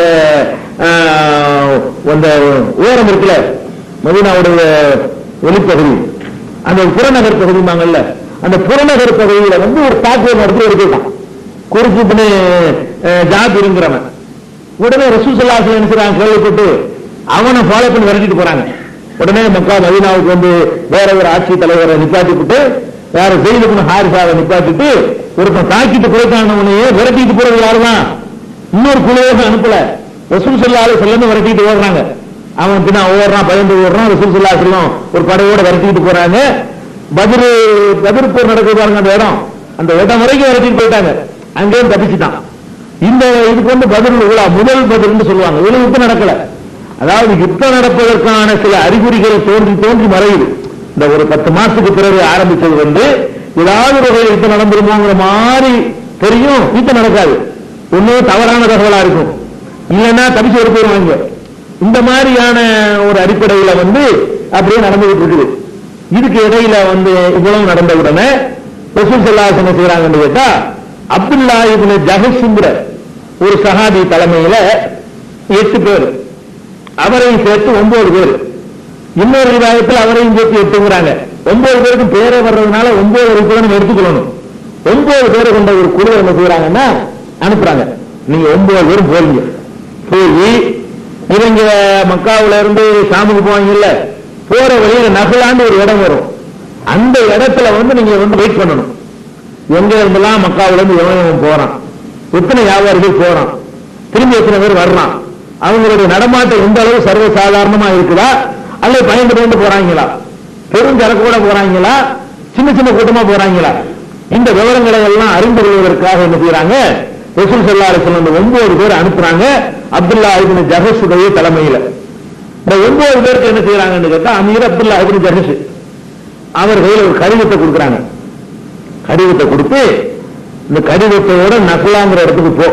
ஆஹ், அந்த ஓரம் இருக்குல்ல மதீனாவுடைய வெளிப்பகுதி அந்த புறநகர் பகுதிமாங்கல்ல அந்த புறநகர் பகுதியில வந்து ஒரு தாக்குதல் நடத்தி எடுத்துட்டான் குருசுக்குன்னு ஜாபிருங்கிறவன் உடனே ரசூசல்லாசன் நினைச்சாங்க கேள்விப்பட்டு அவனை ஃபாலோ பண்ணி விரட்டிட்டு போறாங்க உடனே மக்கா மதீனாவுக்கு வந்து வேற ஒரு ஆட்சி தலைவரை நிப்பாட்டி விட்டு வேற ஜெயிலுக்கு ஹாரிசாவை நிப்பாட்டிட்டு ஒருத்தன் தாக்கிட்டு குறைத்தானவனையே விரட்டிட்டு போறது யாருதான் இன்னொரு குழுவாக அனுப்பல ரசூல் சொல்லாலே செல்லன்னு விரட்டிட்டு ஓடுறாங்க அவன் பின்னா ஓடுறான் பயந்து ஓடுறான் ரசூல் சொல்லா செல்லம் ஒரு படையோட விரட்டிட்டு போறாங்க பதிரு பதிர் போர் நடக்குது பாருங்க அந்த இடம் அந்த இடம் வரைக்கும் விரட்டிட்டு போயிட்டாங்க அங்கேயும் தப்பிச்சுட்டான் இந்த இதுக்கு வந்து பதில் விழா முதல் பதில்னு சொல்லுவாங்க இதுல யுத்தம் நடக்கல அதாவது யுத்தம் நடப்பதற்கான சில அறிகுறிகள் தோன்றி தோன்றி மறையுது இந்த ஒரு பத்து மாசத்துக்கு பிறகு ஆரம்பிச்சது வந்து ஏதாவது ஒரு வகையில் யுத்தம் நடந்துருமோங்கிற மாதிரி தெரியும் யுத்தம் நடக்காது ஒன்னும் தவறான தகவலா இருக்கும் இல்லைன்னா தப்பிச்சு ஒரு போயிருவாங்க இந்த மாதிரியான ஒரு அடிப்படையில வந்து அப்படியே நடந்துகிட்டு இருக்குது இதுக்கு இடையில வந்து இவ்வளவு நடந்த உடனே ரசூல் ஸல்லல்லாஹு என்ன செய்யறாங்கன்னு கேட்டா அப்துல்லா இப்னு ஜஹஷ்ங்கிற ஒரு சஹாபி தலைமையில எட்டு பேர் அவரையும் சேர்த்து ஒன்பது பேர் இன்னொரு விவாதத்தில் அவரையும் சேர்த்து எட்டுங்கிறாங்க ஒன்பது பேருக்கு பேரே வர்றதுனால ஒன்பது வரைக்கும் நம்ம எடுத்துக்கொள்ளணும் ஒன்பது பேர் கொண்ட ஒரு குழு என்ன செய்யறாங்கன்னா அனுப்புறாங்க நீங்க ஒன்பது பேரும் போறீங்க போய் இவங்க மக்காவுல இருந்து சாமுக்கு போவாங்கல்ல போற வழியில நகலாண்டு ஒரு இடம் வரும் அந்த இடத்துல வந்து நீங்க வந்து வெயிட் பண்ணணும் எங்க இருந்தெல்லாம் மக்காவுல இருந்து எவன் எவன் போறான் எத்தனை வியாபாரிகள் போறான் திரும்பி எத்தனை பேர் வர்றான் அவங்களுடைய நடமாட்டம் எந்த அளவு சர்வ சாதாரணமா இருக்குதா அல்லது பயந்து பயந்து போறாங்களா பெரும் சரக்கோட போறாங்களா சின்ன சின்ன கூட்டமா போறாங்களா இந்த விவரங்களை எல்லாம் அறிந்து கொள்வதற்காக என்ன செய்யறாங்க ரசூல் ஸல்லல்லாஹு அலைஹி வஸல்லம் அந்த ஒன்பது பேர் அனுப்புறாங்க அப்துல்லா இப்னு ஜஹஷுடைய தலைமையில இந்த ஒன்பது பேருக்கு என்ன செய்யறாங்கன்னு கேட்டா அமீர் அப்துல்லா இப்னு ஜஹஷ் அவர் கையில ஒரு கடிதத்தை கொடுக்குறாங்க கடிதத்தை கொடுத்து இந்த கடிதத்தோட நகுலாங்கிற இடத்துக்கு போ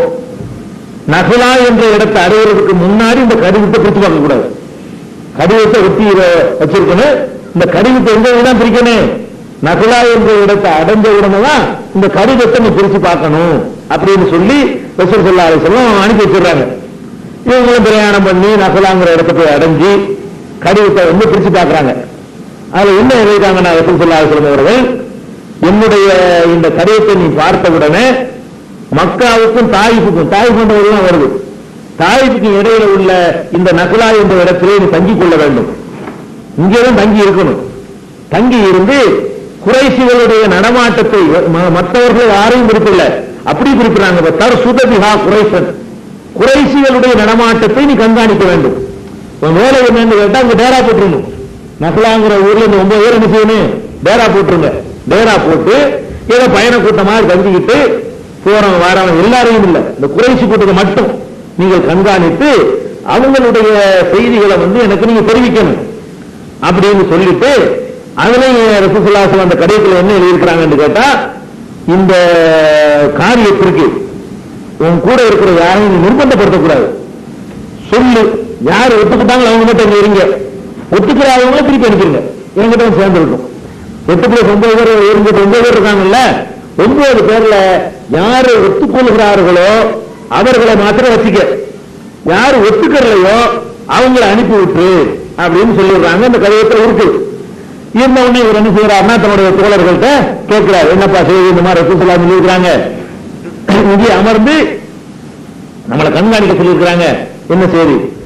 நகுலா என்ற இடத்தை அடைவதற்கு முன்னாடி இந்த கடிதத்தை பிரிச்சு பார்க்க கூடாது கடிதத்தை ஒட்டி இத வச்சிருக்கணும் இந்த கடிதத்தை எங்க தான் பிரிக்கணும் நகுலா என்ற இடத்தை அடைஞ்ச உடனே தான் இந்த கடிதத்தை நீ பிரிச்சு பார்க்கணும் அப்படின்னு சொல்லி ரசூல் ஸல்லல்லாஹு அலைஹி வஸல்லம் அனுப்பி வச்சிடுறாங்க இவங்களும் பிரயாணம் பண்ணி நகுலாங்கிற இடத்தை போய் அடைஞ்சு கடிதத்தை வந்து பிரிச்சு பார்க்கறாங்க அதுல என்ன எழுதிட்டாங்கன்னா ரசூல் ஸல்லல்லாஹு அலைஹி வஸல்லம் அவர்கள் என்னுடைய இந்த கடிதத்தை நீ பார்த்த உடனே மக்காவுக்கும் தாயிஃபுக்கும் தாயிஃப் என்றவர்கள் வருது தாயிஃபுக்கும் இடையில உள்ள இந்த நகுலா என்ற இடத்திலே நீ தங்கிக் கொள்ள வேண்டும் இங்கேதான் தங்கி இருக்கணும் தங்கி இருந்து குறைசிகளுடைய நடமாட்டத்தை ம- மற்றவர்கள் யாரையும் குறிப்பிடல அப்படி குறிப்பிடுறாங்க தர் சுதபிஹா குறைசன் குறைசிகளுடைய நடமாட்டத்தை நீ கண்காணிக்க வேண்டும் உன் வேலை என்னன்னு கேட்டா அங்க டேரா போட்டுருணும் நகலாங்கிற ஊர்ல இந்த ஒன்பது பேர் என்ன செய்யணும் டேரா போட்டுருங்க டேரா போட்டு ஏதோ பயண கூட்டமாக தங்கிக்கிட்டு போறவன் வரவன் எல்லாரையும் இல்ல இந்த குறைசி கூட்டத்தை மட்டும் நீங்கள் கண்காணித்து அவங்களுடைய செய்திகளை வந்து எனக்கு நீங்க தெரிவிக்கணும் அப்படின்னு சொல்லிட்டு அதுலயும் ரசூசுல்லாசம் அந்த கடிதத்தில் என்ன எழுதியிருக்கிறாங்கன்னு கேட்டா இந்த காரியத்திற்கு உன் கூட இருக்கிற யாரையும் நீ நிர்பந்தப்படுத்தக்கூடாது சொல்லு யார் ஒத்துக்கிட்டாங்களோ அவங்க மட்டும் இங்க இருங்க ஒத்துக்கிறாதவங்கள திருப்பி அனுப்பிடுங்க என்கிட்ட வந்து சேர்ந்துருக்கும் ஒத்துக்கிற ஒன்பது பேர் இருந்துட்டு ஒன்பது பேர் இருக்காங்கல்ல ஒன்பது பேர்ல யாரு ஒத்துக்கொள்கிறார்களோ அவர்களை மாத்திரம் வச்சுக்க யாரு ஒத்துக்கறலையோ அவங்கள அனுப்பி விட்டு அப்படின்னு சொல்லிடுறாங்க இந்த கடிதத்தில் இருக்கு இருந்த உடனே இவர் என்ன செய்யறாருன்னா தன்னுடைய தோழர்கள்ட்ட கேட்கிறார் என்னப்பா செய்தி இந்த மாதிரி ரசூசல்லா சொல்லியிருக்கிறாங்க இங்கே அமர்ந்து நம்மளை கண்காணிக்க சொல்லியிருக்கிறாங்க என்ன செய்தி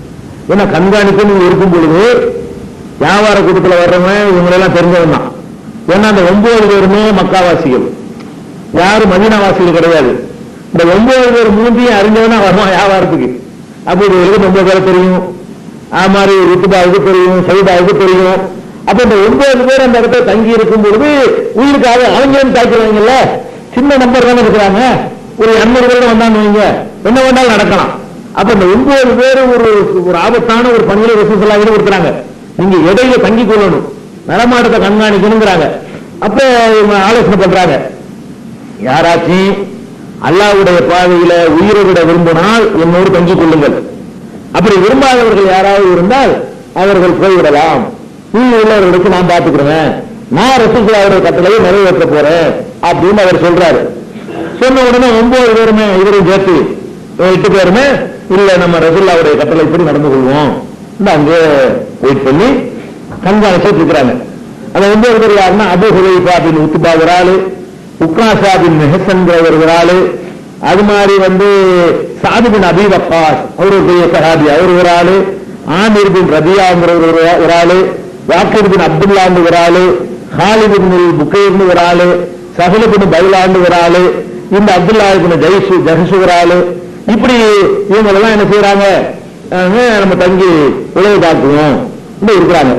ஏன்னா கண்காணிப்புன்னு இருக்கும் பொழுது வியாபார கூட்டத்தில் வர்றவன் இவங்களெல்லாம் தெரிஞ்சவன் தான் ஏன்னா அந்த ஒன்பது பேருமே மக்காவாசிகள் யாரும் மதீனாவாசிகள் கிடையாது இந்த ஒன்பது பேர் மூன்றையும் அறிஞ்சவனா வருவான் வியாபாரத்துக்கு அப்படி இவருக்கு ஒன்பது பேரை தெரியும் அது மாதிரி ருத்துபாவுக்கு தெரியும் சைதாவுக்கு தெரியும் அப்ப இந்த ஒன்பது பேர் அந்த இடத்துல தங்கி இருக்கும் பொழுது உயிருக்காக அவங்களும் தாக்குறாங்கல்ல சின்ன நம்பர் தானே இருக்கிறாங்க ஒரு எண்ணூறு பேர் வந்தான்னு வைங்க என்ன வேணாலும் நடக்கலாம் அப்ப இந்த ஒன்பது பேர் ஒரு ஒரு ஆபத்தான ஒரு பணியில ரசூசலா ஈடுபடுத்துறாங்க நீங்க இடையில தங்கி கொள்ளணும் நடமாட்டத்தை கண்காணிக்கணுங்கிறாங்க அப்ப இவங்க ஆலோசனை பண்றாங்க யாராச்சும் அல்லாஹ்வுடைய பாதையில உயிரை விட விரும்பினால் என்னோடு தங்கிக் கொள்ளுங்கள் அப்படி விரும்பாதவர்கள் யாராவது இருந்தால் அவர்கள் போய்விடலாம் உயிர் உள்ளவர்களுக்கு நான் பார்த்துக்கிறேன் நான் ரசூலுல்லாஹ்வுடைய கட்டளையை நிறைவேற்ற போறேன் அப்படின்னு அவர் சொல்றாரு சொன்ன உடனே ஒன்பது பேருமே இவரையும் சேர்த்து எட்டு பேருமே இல்ல நம்ம ரசூல்லாவுடைய கட்டளை இப்படி நடந்து கொள்வோம் இந்த அங்கே வெயிட் பண்ணி கண்காணிச்சிட்டு இருக்கிறாங்க அந்த ஒன்பது பேர் யாருன்னா அபு ஹுதைஃபா பின் உத்துபா ஒரு ஆளு உக்காசா பின் மெஹசன்கிற ஒரு ஆளு அது மாதிரி வந்து சாது பின் அபி வக்காஸ் அவர் ஒரு பெரிய சஹாபி அவர் ஒரு ஆளு ஆமீர் பின் ரபியாங்கிற ஒரு ஒரு ஆளு வாக்கிர் பின் அப்துல்லாண்டு ஒரு ஆளு ஹாலித் பின் புக்கைர்னு ஒரு ஆளு சஹில் பின் பைலாண்டு ஒரு ஆளு இந்த அப்துல்லா பின் ஜெயிசு ஜஹசு ஒரு ஆளு இப்படி இவங்க எல்லாம் என்ன செய்யறாங்க அஹ் நம்ம தங்கி உழவு தாக்குவோம் இப்படி இருக்கிறாங்க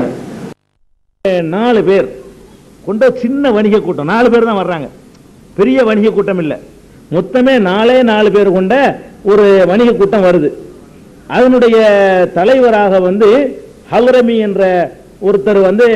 நாலு பேர் கொண்ட சின்ன வணிக கூட்டம் நாலு பேர் தான் வர்றாங்க பெரிய வணிக கூட்டம் இல்ல மொத்தமே நாலே நாலு பேர் கொண்ட ஒரு வணிக கூட்டம் வருது அதனுடைய தலைவராக வந்து ஹல்ரமி என்ற ஒருத்தர் வந்து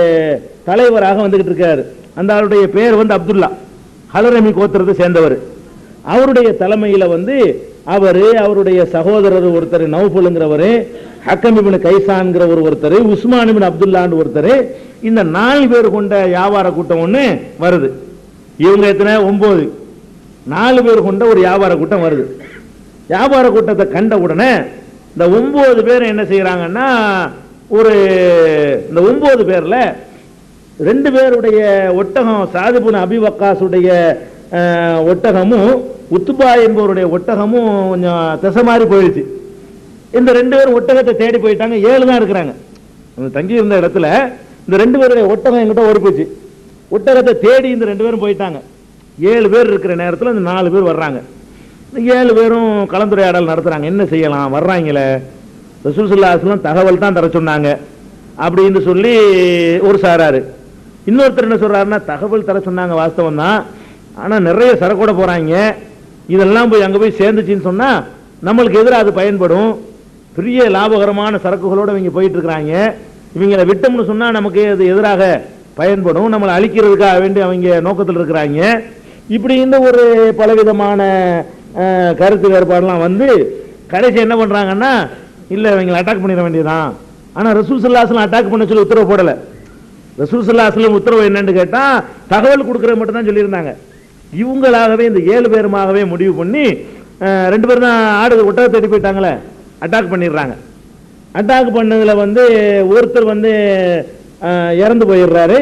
தலைவராக வந்துகிட்டு இருக்காரு அந்த ஆளுடைய பேர் வந்து அப்துல்லா ஹலரமி கோத்திரத்தை சேர்ந்தவர் அவருடைய தலைமையில வந்து அவரு அவருடைய சகோதரர் ஒருத்தர் நௌஃபுலுங்கிறவர் ஹக்கம் இப்னு கைசான்ங்கிற ஒரு ஒருத்தர் உஸ்மான் இப்னு அப்துல்லான்னு ஒருத்தர் இந்த நாலு பேர் கொண்ட வியாபார கூட்டம் ஒண்ணு வருது இவங்க எத்தனை ஒன்பது நாலு பேர் கொண்ட ஒரு வியாபார கூட்டம் வருது வியாபார கூட்டத்தை கண்ட உடனே இந்த ஒன்பது பேர் என்ன செய்யறாங்கன்னா ஒரு இந்த ஒன்பது பேர்ல ரெண்டு பேருடைய ஒட்டகம் சாதிபுன் அபி வக்காசுடைய அஹ், ஒட்டகமும் உத்துபா என்பவருடைய ஒட்டகமும் கொஞ்சம் திசை மாறி போயிடுச்சு இந்த ரெண்டு பேரும் ஒட்டகத்தை தேடி போயிட்டாங்க ஏழு தான் இருக்கிறாங்க அவங்க தங்கி இருந்த இடத்துல இந்த ரெண்டு பேருடைய ஒட்டகம் எங்கிட்ட ஓடி போச்சு ஒட்டகத்தை தேடி இந்த ரெண்டு பேரும் போயிட்டாங்க ஏழு பேர் இருக்கிற நேரத்தில் இந்த நாலு பேர் வர்றாங்க இந்த ஏழு பேரும் கலந்துரையாடல் நடத்துறாங்க என்ன செய்யலாம் வர்றாங்களே ரசூல் ஸல்லல்லாஹு தகவல் தான் தர சொன்னாங்க அப்படின்னு சொல்லி ஒரு சாராரு இன்னொருத்தர் என்ன சொல்றாருன்னா தகவல் தர சொன்னாங்க வாஸ்தவம் தான் ஆனா நிறைய சரக்கோட போறாங்க இதெல்லாம் போய் அங்க போய் சேர்ந்துச்சுன்னு சொன்னா நம்மளுக்கு எதிராக அது பயன்படும் பெரிய லாபகரமான சரக்குகளோட இவங்க போயிட்டு இருக்கிறாங்க இவங்களை விட்டோம்னு சொன்னா நமக்கு அது எதிராக பயன்படும் நம்மளை அழிக்கிறதுக்காக வேண்டி அவங்க நோக்கத்தில் இருக்கிறாங்க இப்படி இந்த ஒரு பலவிதமான அஹ், கருத்து வேறுபாடுலாம் வந்து கடைசி என்ன பண்றாங்கன்னா இல்ல இவங்களை அட்டாக் பண்ணிட வேண்டியதுதான் ஆனா ரசூல் சல்லாஸ்லாம் அட்டாக் பண்ண சொல்லி உத்தரவு போடல ரசூல் சல்லாஸ்லம் உத்தரவு என்னன்னு கேட்டா தகவல் கொடுக்கறது மட்டும் தான் சொல்லியிருந்தாங்க இவங்களாகவே இந்த ஏழு பேருமாகவே முடிவு பண்ணி அஹ், ரெண்டு பேரும் தான் ஆடு ஒட்டகத்தை தேடி போயிட்டாங்களே அட்டாக் பண்ணிடுறாங்க அட்டாக் பண்ணதுல வந்து ஒருத்தர் வந்து அஹ், இறந்து போயிடுறாரு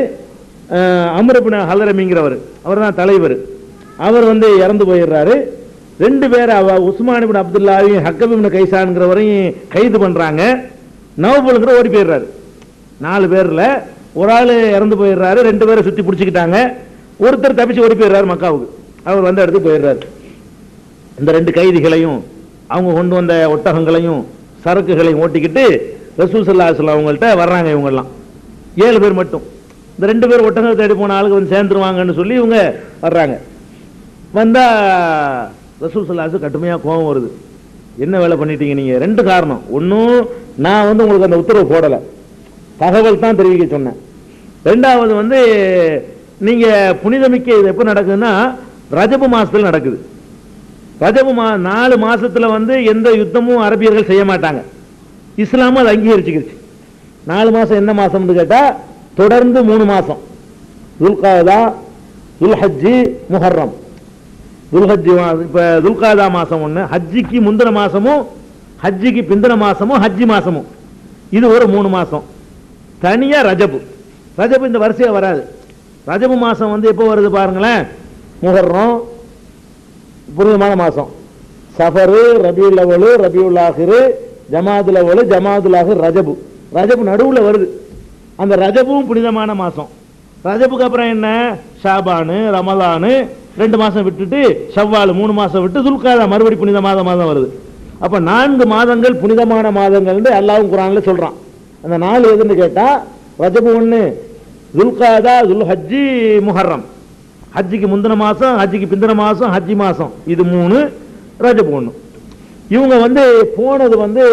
அமரபின் ஹலரமிங்கிறவர் அவர் தான் தலைவர் அவர் வந்து இறந்து போயிடுறாரு ரெண்டு பேர் அவ உஸ்மான் இப்னு அப்துல்லாவையும் ஹக்கபின் கைசான்கிறவரையும் கைது பண்றாங்க நவபுலுங்கிற ஓடி போயிடுறாரு நாலு பேர்ல ஒரு ஆள் இறந்து போயிடுறாரு ரெண்டு பேரை சுத்தி பிடிச்சிக்கிட்டாங்க ஒருத்தர் தப்பிச்சு ஓடி போயிடுறாரு மக்காவுக்கு அவர் வந்த இடத்துக்கு போயிடுறாரு இந்த ரெண்டு கைதிகளையும் அவங்க கொண்டு வந்த ஒட்டகங்களையும் சரக்குகளையும் ஓட்டிக்கிட்டு ரசூல் சல்லா அவங்கள்ட்ட வர்றாங்க இவங்கெல்லாம் ஏழு பேர் மட்டும் இந்த ரெண்டு பேர் ஒட்டகத்தை தேடி போன ஆளுக்கு வந்து சேர்ந்துருவாங்கன்னு சொல்லி இவங்க வர்றாங்க வந்தா ரசூல் சல்லாசு கடுமையா கோபம் வருது என்ன வேலை பண்ணிட்டீங்க நீங்க ரெண்டு காரணம் ஒன்றும் நான் வந்து உங்களுக்கு அந்த உத்தரவு போடலை தகவல் தான் தெரிவிக்க சொன்னேன் ரெண்டாவது வந்து நீங்க புனிதமிக்க இது எப்போ நடக்குதுன்னா ரஜபு மாசத்துல நடக்குது ரஜபு மா நாலு மாசத்துல வந்து எந்த யுத்தமும் அரபியர்கள் செய்ய மாட்டாங்க இஸ்லாமும் அதை அங்கீகரிச்சுக்கிருச்சு நாலு மாசம் என்ன மாசம்னு கேட்டா தொடர்ந்து மூணு மாசம் துல்காதா துல்ஹஜ்ஜி முஹர்ரம் துல்ஹஜ்ஜி மா- இப்ப துல்காதா மாசம் ஒண்ணு ஹஜ்ஜிக்கு முந்தின மாசமும் ஹஜ்ஜிக்கு பிந்தின மாசமும் ஹஜ்ஜி மாசமும் இது ஒரு மூணு மாசம் தனியா ரஜபு ரஜபு இந்த வரிசையா வராது ரஜபு மாசம் வந்து எப்போ வருது பாருங்களேன் முஹர்ரம் புனிதமான மாசம் சஃபரு ரபியுல் அவலு ரபியுல் ஆஹிரு ஜமாதுல் அவ்வளவு ஜமாதுல் ஆஹிர் ரஜபு ரஜபு நடுவுல வருது அந்த ரஜபும் புனிதமான மாசம் ரஜபுக்கு அப்புறம் என்ன ஷாபானு ரமலானு ரெண்டு மாசம் விட்டுட்டு ஷவ்வால் மூணு மாசம் விட்டு துல்காதா மறுபடி புனித மாதம் மாதம் வருது அப்ப நான்கு மாதங்கள் புனிதமான மாதங்கள் அல்லாஹ்வும் குரான்ல சொல்றான் அந்த நாலு எதுன்னு கேட்டா ரஜபு ஒண்ணு துல்காதா துல் ஹஜ்ஜி முஹர்ரம் ஹஜ்ஜிக்கு முந்தின மாசம் ஹஜ்ஜிக்கு பிந்தின மாசம் ஹஜ்ஜி மாசம் இது மூணு ரஜபு ஒண்ணு இவங்க வந்து போனது வந்து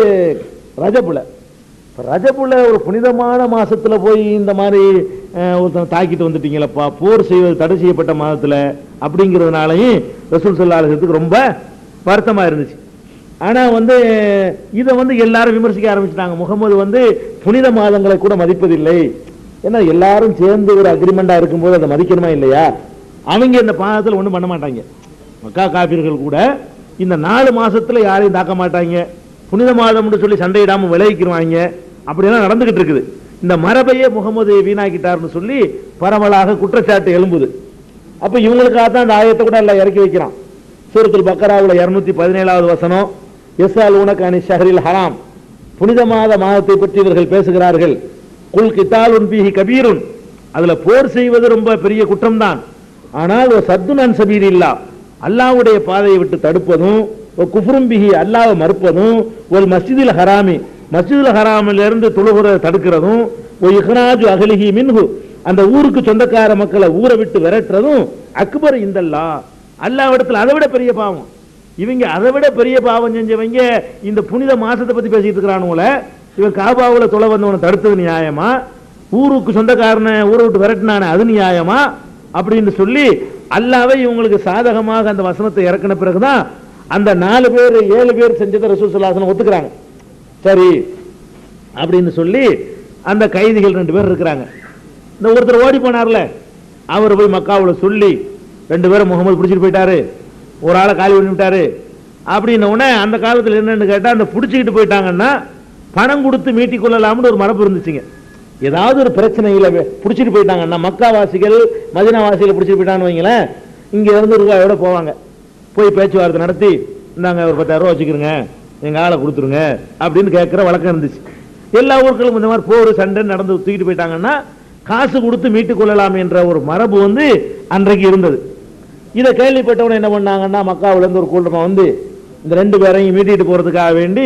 ரஜபுல இப்ப ரஜபுல ஒரு புனிதமான மாசத்துல போய் இந்த மாதிரி அஹ், ஒருத்தன் தாக்கிட்டு வந்துட்டீங்களப்பா போர் செய்வது தடை செய்யப்பட்ட மாதத்துல அப்படிங்கிறதுனாலையும் ரசூல் ஸல்லல்லாஹு அலைஹி வஸல்லத்துக்கு ரொம்ப வருத்தமா இருந்துச்சு ஆனா வந்து இதை வந்து எல்லாரும் விமர்சிக்க ஆரம்பிச்சிட்டாங்க முகமது வந்து புனித மாதங்களை கூட மதிப்பதில்லை ஏன்னா எல்லாரும் சேர்ந்து ஒரு அக்ரிமெண்டா இருக்கும்போது அதை மதிக்கணுமா இல்லையா அவங்க இந்த பாதத்தில் ஒண்ணும் பண்ண மாட்டாங்க மக்கா காப்பீர்கள் கூட இந்த நாலு மாசத்துல யாரையும் தாக்க மாட்டாங்க புனித மாதம்னு சொல்லி சண்டையிடாம விளைவிக்கிறவாங்க அப்படியெல்லாம் நடந்துகிட்டு இருக்குது இந்த மரபையே முகமது வீணாக்கிட்டாருன்னு சொல்லி பரவலாக குற்றச்சாட்டு எழும்புது அப்ப இவங்களுக்காக தான் அந்த ஆயத்தை கூட எல்லாம் இறக்கி வைக்கிறான் சூரத்துல் பக்கராவுல இருநூத்தி பதினேழாவது வசனம் எஸ்ஆல் உனக்கானி ஷஹரில் ஹராம் புனித மாத மாதத்தை பற்றி இவர்கள் பேசுகிறார்கள் குல் கித்தாலுன் பீஹி கபீருன் அதுல போர் செய்வது ரொம்ப பெரிய குற்றம்தான் ஆனால் ஒரு சத்துனன் சபீர் இல்லா அல்லாஹ்வுடைய பாதையை விட்டு தடுப்பதும் ஒரு குஃப்ரும் பிஹி அல்லாஹ்வை மறுப்பதும் ஒரு மஸ்ஜிதில் ஹராமி மஸ்ஜிதுல் ஹராமில் இருந்து தொழுகிறத தடுக்கிறதும் ஒரு இஹ்ராஜு அகலிஹி மின்ஹு அந்த ஊருக்கு சொந்தக்கார மக்களை ஊரை விட்டு விரட்டுறதும் அக்பர் இந்தல்லா அல்லாவிடத்தில் அதை விட பெரிய பாவம் இவங்க அதை விட பெரிய பாவம் செஞ்சவங்க இந்த புனித மாசத்தை பத்தி பேசிட்டு இருக்கிறானுங்கள இவன் காபாவுல தொலை வந்தவனை தடுத்தது நியாயமா ஊருக்கு சொந்தக்காரனை ஊரை விட்டு விரட்டினானே அது நியாயமா அப்படின்னு சொல்லி அல்லாவே இவங்களுக்கு சாதகமாக அந்த வசனத்தை இறக்கின பிறகுதான் அந்த நாலு பேர் ஏழு பேர் செஞ்சதை ரசூல் சல்லாசனம் ஒத்துக்கிறாங்க சரி அப்படின்னு சொல்லி அந்த கைதிகள் ரெண்டு பேர் இருக்கிறாங்க இந்த ஒருத்தர் ஓடி போனார்ல அவர் போய் மக்காவுல சொல்லி ரெண்டு பேரும் முகமது பிடிச்சிட்டு போயிட்டாரு ஒரு ஆளை காலி பண்ணி விட்டாரு அப்படின்ன உடனே அந்த காலத்துல என்னன்னு கேட்டா அந்த பிடிச்சிக்கிட்டு போயிட்டாங்கன்னா பணம் கொடுத்து மீட்டிக் கொள்ளலாம்னு ஒரு மரபு இருந்துச்சுங்க ஏதாவது ஒரு பிரச்சனையில பிடிச்சிட்டு போயிட்டாங்கன்னா மக்காவாசிகள் மதினாவாசிகள் பிடிச்சிட்டு போயிட்டான்னு வைங்களேன் இங்க இருந்து ரூபாயோட போவாங்க போய் பேச்சுவார்த்தை நடத்தி இந்தாங்க ஒரு பத்தாயிரம் ரூபா வச்சுக்கிறோங்க எங்க ஆளை கொடுத்துருங்க அப்படின்னு கேட்கிற வழக்கம் இருந்துச்சு எல்லா ஊர்களும் இந்த மாதிரி போர் சண்டை நடந்து தூக்கிட்டு போயிட்டாங்கன்னா காசு கொடுத்து மீட்டுக் கொள்ளலாம் என்ற ஒரு மரபு வந்து அன்றைக்கு இருந்தது இதை கேள்விப்பட்டவன என்ன பண்ணாங்கன்னா மக்காவுல இருந்து ஒரு கூட்டமா வந்து இந்த ரெண்டு பேரையும் மீட்டிட்டு போறதுக்காக வேண்டி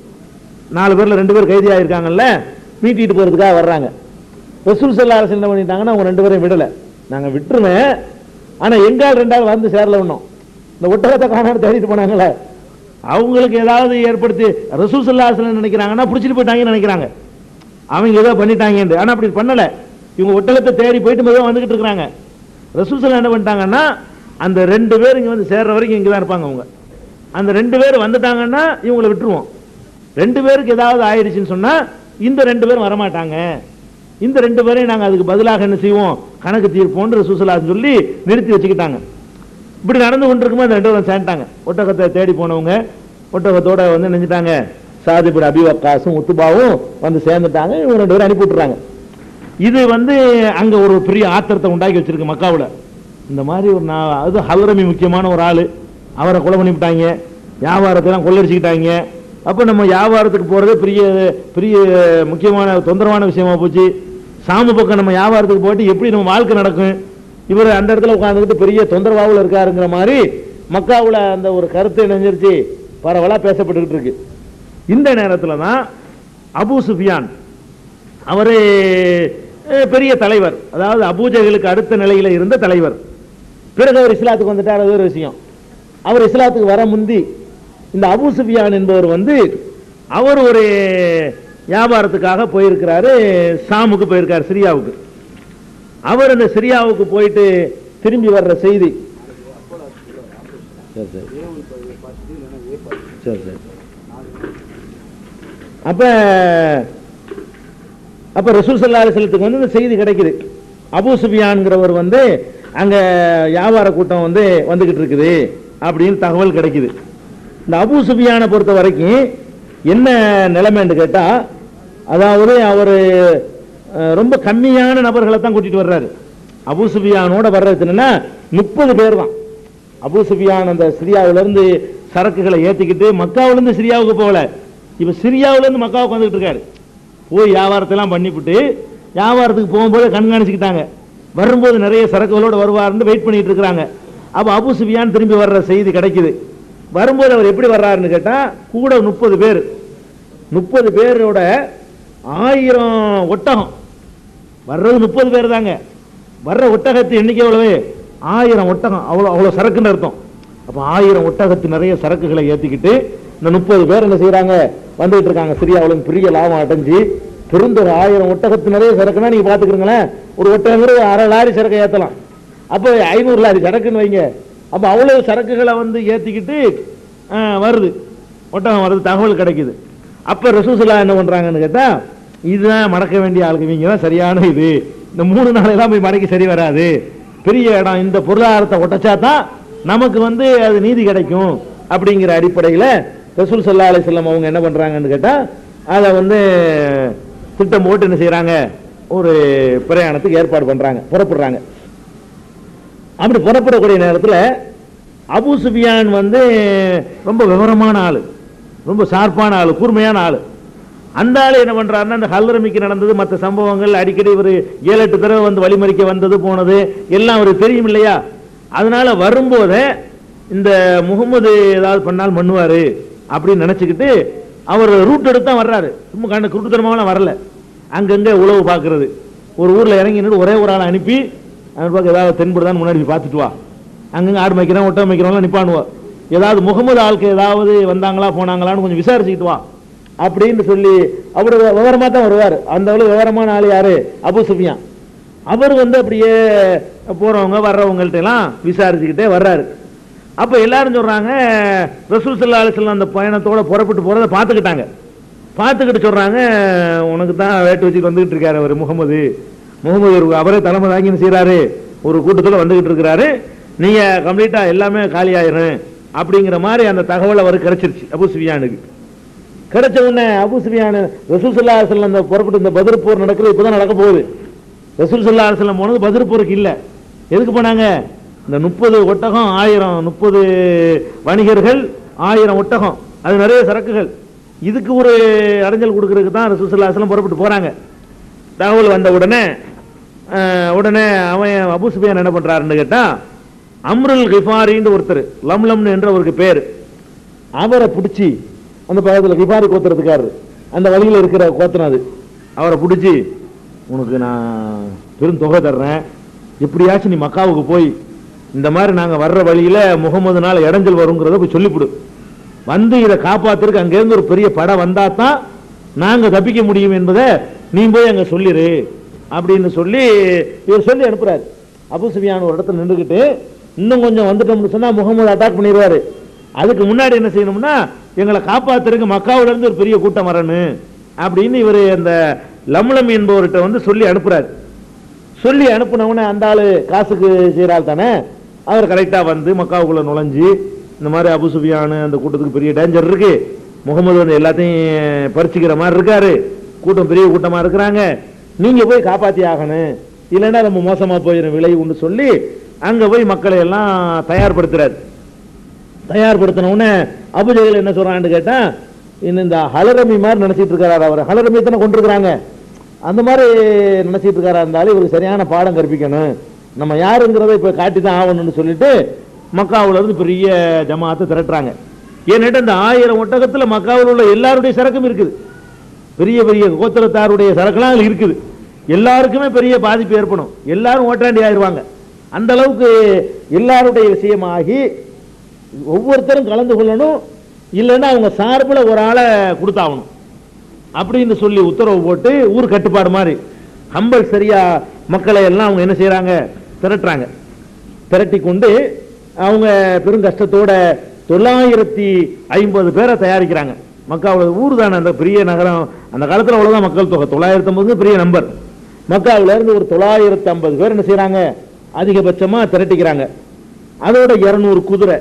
நாலு பேர்ல ரெண்டு பேர் கைதி ஆயிருக்காங்கல்ல மீட்டிட்டு போறதுக்காக வர்றாங்க ரசூல் சல்லா அரசு என்ன பண்ணிட்டாங்கன்னா அவங்க ரெண்டு பேரையும் விடல நாங்க விட்டுருவேன் ஆனா எங்கால் ரெண்டாவது வந்து சேரல ஒண்ணும் இந்த ஒட்டகத்தை காணாம தேடிட்டு போனாங்களே அவங்களுக்கு ஏதாவது ஏற்படுத்தி ரசூல் சல்லா அரசு நினைக்கிறாங்கன்னா பிடிச்சிட்டு போயிட்டாங்கன்னு நினைக்கிறாங்க அவங்க ஏதோ பண்ணிட்டாங்க ஆனா அப்படி பண்ணல இவங்க ஒட்டகத்தை தேடி போயிட்டு மெதுவா வந்துகிட்டு இருக்காங்க ரசூல் சல்லா என்ன பண்ணிட்டாங்கன்னா அந்த ரெண்டு பேர் இங்க வந்து சேர்ற வரைக்கும் இங்க தான் இருப்பாங்க அவங்க அந்த ரெண்டு பேர் வந்துட்டாங்கன்னா இவங்களை விட்டுருவோம் ரெண்டு பேருக்கு ஏதாவது ஆயிடுச்சுன்னு சொன்னா இந்த ரெண்டு பேரும் வரமாட்டாங்க இந்த ரெண்டு பேரையும் நாங்க அதுக்கு பதிலாக என்ன செய்வோம் கணக்கு தீர்ப்போன்ற சுசலான்னு சொல்லி நிறுத்தி வச்சுக்கிட்டாங்க இப்படி நடந்து கொண்டிருக்கும்போது அந்த ரெண்டு பேரும் சேர்ந்துட்டாங்க ஒட்டகத்தை தேடி போனவங்க ஒட்டகத்தோட வந்து நினைச்சிட்டாங்க சாதிபுர அபிவக்காசும் உத்துபாவும் வந்து சேர்ந்துட்டாங்க இவங்க ரெண்டு பேரும் அனுப்பி விட்டுறாங்க இது வந்து அங்க ஒரு பெரிய ஆத்திரத்தை உண்டாக்கி வச்சிருக்கு மக்காவுல இந்த மாதிரி ஒரு நான் அது ஹல்ரமி முக்கியமான ஒரு ஆளு அவரை கொலை பண்ணி விட்டாங்க வியாபாரத்தை எல்லாம் கொள்ளடிச்சுக்கிட்டாங்க அப்ப நம்ம வியாபாரத்துக்கு போறது பெரிய பெரிய முக்கியமான தொந்தரவான விஷயமா போச்சு சாமி பக்கம் நம்ம வியாபாரத்துக்கு போயிட்டு எப்படி நம்ம வாழ்க்கை நடக்கும் இவர் அந்த இடத்துல உட்கார்ந்துக்கிட்டு பெரிய தொந்தரவாவில் இருக்காருங்கிற மாதிரி மக்காவுல அந்த ஒரு கருத்தை நினைஞ்சிருச்சு பரவலா பேசப்பட்டுக்கிட்டு இருக்கு இந்த நேரத்துல தான் அபூ சுஃபியான் அவரு அஹ், பெரிய தலைவர் அதாவது அபூஜகளுக்கு அடுத்த நிலையில இருந்த தலைவர் பிறகு அவர் இஸ்லாத்துக்கு வந்துட்டார் அது ஒரு விஷயம் அவர் இஸ்லாத்துக்கு வர முந்தி இந்த அபூ சுஃபியான் என்பவர் வந்து அவர் ஒரு வியாபாரத்துக்காக போயிருக்கிறாரு சாமுக்கு போயிருக்காரு சிரியாவுக்கு அவர் இந்த சிரியாவுக்கு போயிட்டு திரும்பி வர்ற செய்தி சரி சரி சரி சரி அப்ப அப்ப ரசூல் ஸல்லல்லாஹு அலைஹி வஸல்லத்துக்கு வந்து இந்த செய்தி கிடைக்குது அபூ சுஃபியான்ங்கிறவர் வந்து அங்க வியாபார கூட்டம் வந்து வந்துகிட்டு இருக்குது அப்படின்னு தகவல் கிடைக்குது இந்த அபூ சுஃபியானை பொறுத்த வரைக்கும் என்ன நிலைமைன்னு கேட்டா அதாவது அவர் ரொம்ப கம்மியான நபர்களை தான் கூட்டிட்டு வர்றாரு அபூ சுஃபியானோட வர்றது என்னன்னா முப்பது பேர் தான் அபூ சுஃபியான் அந்த சிரியாவில இருந்து சரக்குகளை ஏத்திக்கிட்டு மக்காவில இருந்து சிரியாவுக்கு போகல இப்ப சிரியாவுல இருந்து மக்காவுக்கு வந்துகிட்டு இருக்காரு போய் வியாபாரத்தெல்லாம் பண்ணிவிட்டு வியாபாரத்துக்கு போகும்போது கண்காணிச்சுக்கிட்டாங்க வரும்போது நிறைய சரக்குகளோட வருவாருன்னு வெயிட் பண்ணிட்டு இருக்கிறாங்க அப்ப அபு சுஃபியான் திரும்பி வர்ற செய்தி கிடைக்குது வரும்போது அவர் எப்படி வர்றாருன்னு கேட்டா கூட முப்பது பேர் முப்பது பேரோட ஆயிரம் ஒட்டகம் வர்றது முப்பது பேர் தாங்க வர்ற ஒட்டகத்து எண்ணிக்கை எவ்வளவு ஆயிரம் ஒட்டகம் அவ்வளோ அவ்வளோ சரக்குன்னு அர்த்தம் அப்போ ஆயிரம் ஒட்டகத்து நிறைய சரக்குகளை ஏற்றிக்கிட்டு இந்த முப்பது பேர் என்ன செய்றாங்க வந்துகிட்டு இருக்காங்க சிரியாவுல பெரிய லாபம் அடைஞ்சு பெருந்தொரு ஆயிரம் ஒட்டகத்து நிறைய சரக்குன்னா நீங்க பாத்துக்கிறீங்களேன் ஒரு ஒட்டகங்கிறது அரை லாரி சரக்கை ஏத்தலாம் அப்போ ஐநூறு லாரி சரக்குன்னு வைங்க அப்போ அவ்வளவு சரக்குகளை வந்து ஏத்திக்கிட்டு ஆ, வருது ஒட்டகம் வருது தகவல் கிடைக்குது அப்ப ரசூசுல்லா என்ன பண்றாங்கன்னு கேட்டா இதுதான் மடக்க வேண்டிய ஆளுக்கு இவங்க தான் சரியான இது இந்த மூணு நாளெல்லாம் போய் மடக்கி சரி வராது பெரிய இடம் இந்த பொருளாதாரத்தை ஒட்டச்சா தான் நமக்கு வந்து அது நீதி கிடைக்கும் அப்படிங்கிற அடிப்படையில் ரசூல் சல்லா அலிஸ்லாம் அவங்க என்ன பண்றாங்கன்னு கேட்டா அதை வந்து திட்டம் போட்டு என்ன செய்றாங்க ஒரு பிரயாணத்துக்கு ஏற்பாடு பண்றாங்க புறப்படுறாங்க அப்படி புறப்படக்கூடிய நேரத்தில் அபூ சுஃபியான் வந்து ரொம்ப விவரமான ஆளு ரொம்ப ஷார்ப்பான ஆளு கூர்மையான ஆளு அந்த ஆளு என்ன பண்றாருன்னா அந்த ஹல்ரமிக்கு நடந்தது மற்ற சம்பவங்கள் அடிக்கடி ஒரு ஏழு எட்டு தடவை வந்து வழிமறிக்க வந்தது போனது எல்லாம் அவருக்கு தெரியும் இல்லையா அதனால வரும்போதே இந்த முகமது ஏதாவது பண்ணால் பண்ணுவாரு அப்படின்னு நினைச்சுக்கிட்டு அவர் ரூட் எடுத்து தான் வர்றாரு சும்மா கண்ணு குருட்டுத்தனமாலாம் வரல அங்கங்க உழவு பார்க்கிறது ஒரு ஊர்ல இறங்கி நின்று ஒரே ஒரு ஆளை அனுப்பி அவன் பார்க்க ஏதாவது தென்படுதான்னு முன்னாடி போய் பார்த்துட்டு வா அங்கங்க ஆடு மேய்க்கிறோம் ஒட்டகம் மேய்க்கிறவங்களாம் நிப்பானுவா ஏதாவது முகமது ஆளுக்கு ஏதாவது வந்தாங்களா போனாங்களான்னு கொஞ்சம் விசாரிச்சுக்கிட்டு வா அப்படின்னு சொல்லி அவர் விவரமா தான் வருவார் அந்த அளவு விவரமான ஆள் யாரு அபு சுஃபியான் அவர் வந்து அப்படியே போறவங்க வர்றவங்கள்ட்ட எல்லாம் விசாரிச்சுக்கிட்டே வர்றாரு அப்ப எல்லாரும் சொல்றாங்க ரசூல் சல்லா அலிஸ்லாம் அந்த பயணத்தோட புறப்பட்டு போறதை பார்த்துக்கிட்டாங்க பார்த்துக்கிட்டு சொல்றாங்க உனக்கு தான் வேட்டு வச்சுட்டு வந்துகிட்டு இருக்காரு அவர் முகமது முகமது ஒரு அவரே தலைமை தாங்கி செய்யறாரு ஒரு கூட்டத்தில் வந்துகிட்டு இருக்கிறாரு நீங்க கம்ப்ளீட்டா எல்லாமே காலியாயிரும் அப்படிங்கிற மாதிரி அந்த தகவல் அவருக்கு கிடைச்சிருச்சு அபு சுஃபியானுக்கு கிடைச்ச உடனே அபு சுஃபியான் ரசூல் சல்லா அலிஸ்லாம் அந்த புறப்பட்டு இந்த பதிர் போர் நடக்கிறது இப்பதான் நடக்க போகுது ரசூல் சல்லா அலிஸ்லாம் போனது பதிர் போருக்கு இல்ல எதுக்கு போனாங்க இந்த முப்பது ஒட்டகம் ஆயிரம் முப்பது வணிகர்கள் ஆயிரம் ஒட்டகம் அது நிறைய சரக்குகள் இதுக்கு ஒரு அடைஞ்சல் கொடுக்கறதுக்கு தான் ரசூல் சல்லா அலிஸ்லாம் புறப்பட்டு போறாங்க தகவல் வந்த உடனே அஹ், உடனே அவன் அபு சுஃபியான் என்ன பண்றாருன்னு கேட்டா அம்ருல் கிஃபாரின்னு ஒருத்தர் லம்லம்னு என்ற அவருக்கு பேர் அவரை பிடிச்சி அந்த பக்கத்தில் கிஃபாரி கோத்திரத்துக்காரரு அந்த வழியில் இருக்கிற கோத்திரம் அது அவரை பிடிச்சி உனக்கு நான் பெரும் தொகை தர்றேன் எப்படியாச்சும் நீ மக்காவுக்கு போய் இந்த மாதிரி நாங்கள் வர்ற வழியில முகமதுனால இடைஞ்சல் வருங்கிறத போய் சொல்லிவிடு வந்து இதை காப்பாத்துறதுக்கு அங்கேருந்து ஒரு பெரிய படம் வந்தா தான் நாங்க தப்பிக்க முடியும் என்பதை நீ போய் அங்க சொல்லிரு அப்படின்னு சொல்லி இவர் சொல்லி அனுப்புறாரு அபு சுஃபியான் ஒரு இடத்துல நின்றுக்கிட்டு இன்னும் கொஞ்சம் வந்துட்டோம்னு சொன்னா முகமது அட்டாக் பண்ணிடுவாரு அதுக்கு முன்னாடி என்ன செய்யணும்னா எங்களை காப்பாத்துறதுக்கு மக்காவுல இருந்து ஒரு பெரிய கூட்டம் வரணும் அப்படின்னு இவர் அந்த லம்லம் என்பவர்கிட்ட வந்து சொல்லி அனுப்புறாரு சொல்லி அனுப்புனவனே அந்த ஆளு காசுக்கு செய்யறாள் தானே அவர் கரெக்டா வந்து மக்காவுக்குள்ள நுழைஞ்சு இந்த மாதிரி அபு சுஃபியான் அந்த கூட்டத்துக்கு பெரிய டேஞ்சர் இருக்கு முகமது வந்து எல்லாத்தையும் பறிச்சுக்கிற மாதிரி இருக்காரு கூட்டம் பெரிய கூட்டமா இருக்கிறாங்க நீங்க போய் காப்பாத்தி ஆகணும் இல்லைன்னா ரொம்ப மோசமா போயிடும் விலை உண்டு சொல்லி அங்க போய் மக்களை எல்லாம் தயார்படுத்துறாரு தயார்படுத்தின உடனே அபுஜெகல் என்ன சொல்றான்னு கேட்டா இன்னும் இந்த ஹலரமி மாதிரி நினைச்சிட்டு இருக்காரு அவர் ஹலரமி தானே கொண்டிருக்கிறாங்க அந்த மாதிரி நினைச்சிட்டு இருக்காரா இருந்தாலும் இவருக்கு சரியான பாடம் கற்பிக்கணும் நம்ம யாருங்கிறத இப்ப காட்டி தான் ஆகணும்னு சொல்லிட்டு மக்காவுல இருந்து பெரிய ஜமாத்தை திரட்டுறாங்க ஏன்னுட்டு இந்த ஆயிரம் ஒட்டகத்துல மக்காவில் உள்ள எல்லாருடைய சரக்கும் இருக்குது பெரிய பெரிய கோத்திரத்தாருடைய சரக்குலாம் அதுல இருக்குது எல்லாருக்குமே பெரிய பாதிப்பு ஏற்படும் எல்லாரும் ஓட்டாண்டி ஆயிருவாங்க அந்த அளவுக்கு எல்லாருடைய விஷயமாகி ஒவ்வொருத்தரும் கலந்து கொள்ளணும் இல்லைன்னா அவங்க சார்பில் ஒரு ஆளை கொடுத்தாகணும் அப்படின்னு சொல்லி உத்தரவு போட்டு ஊர் கட்டுப்பாடு மாதிரி ஹம்பல் சரியா மக்களை எல்லாம் அவங்க என்ன செய்றாங்க திரட்டுறாங்க திரட்டி கொண்டு அவங்க பெரும் கஷ்டத்தோட தொள்ளாயிரத்தி ஐம்பது பேரை தயாரிக்கிறாங்க மக்காவில் ஊர் தானே அந்த பெரிய நகரம் அந்த காலத்தில் அவ்வளவுதான் மக்கள் தொகை தொள்ளாயிரத்தி ஐம்பது பெரிய நம்பர் மக்காவுல இருந்து ஒரு தொள்ளாயிரத்தி ஐம்பது பேர் என்ன செய்றாங்க அதிகபட்சமா திரட்டிக்கிறாங்க அதோட இருநூறு குதிரை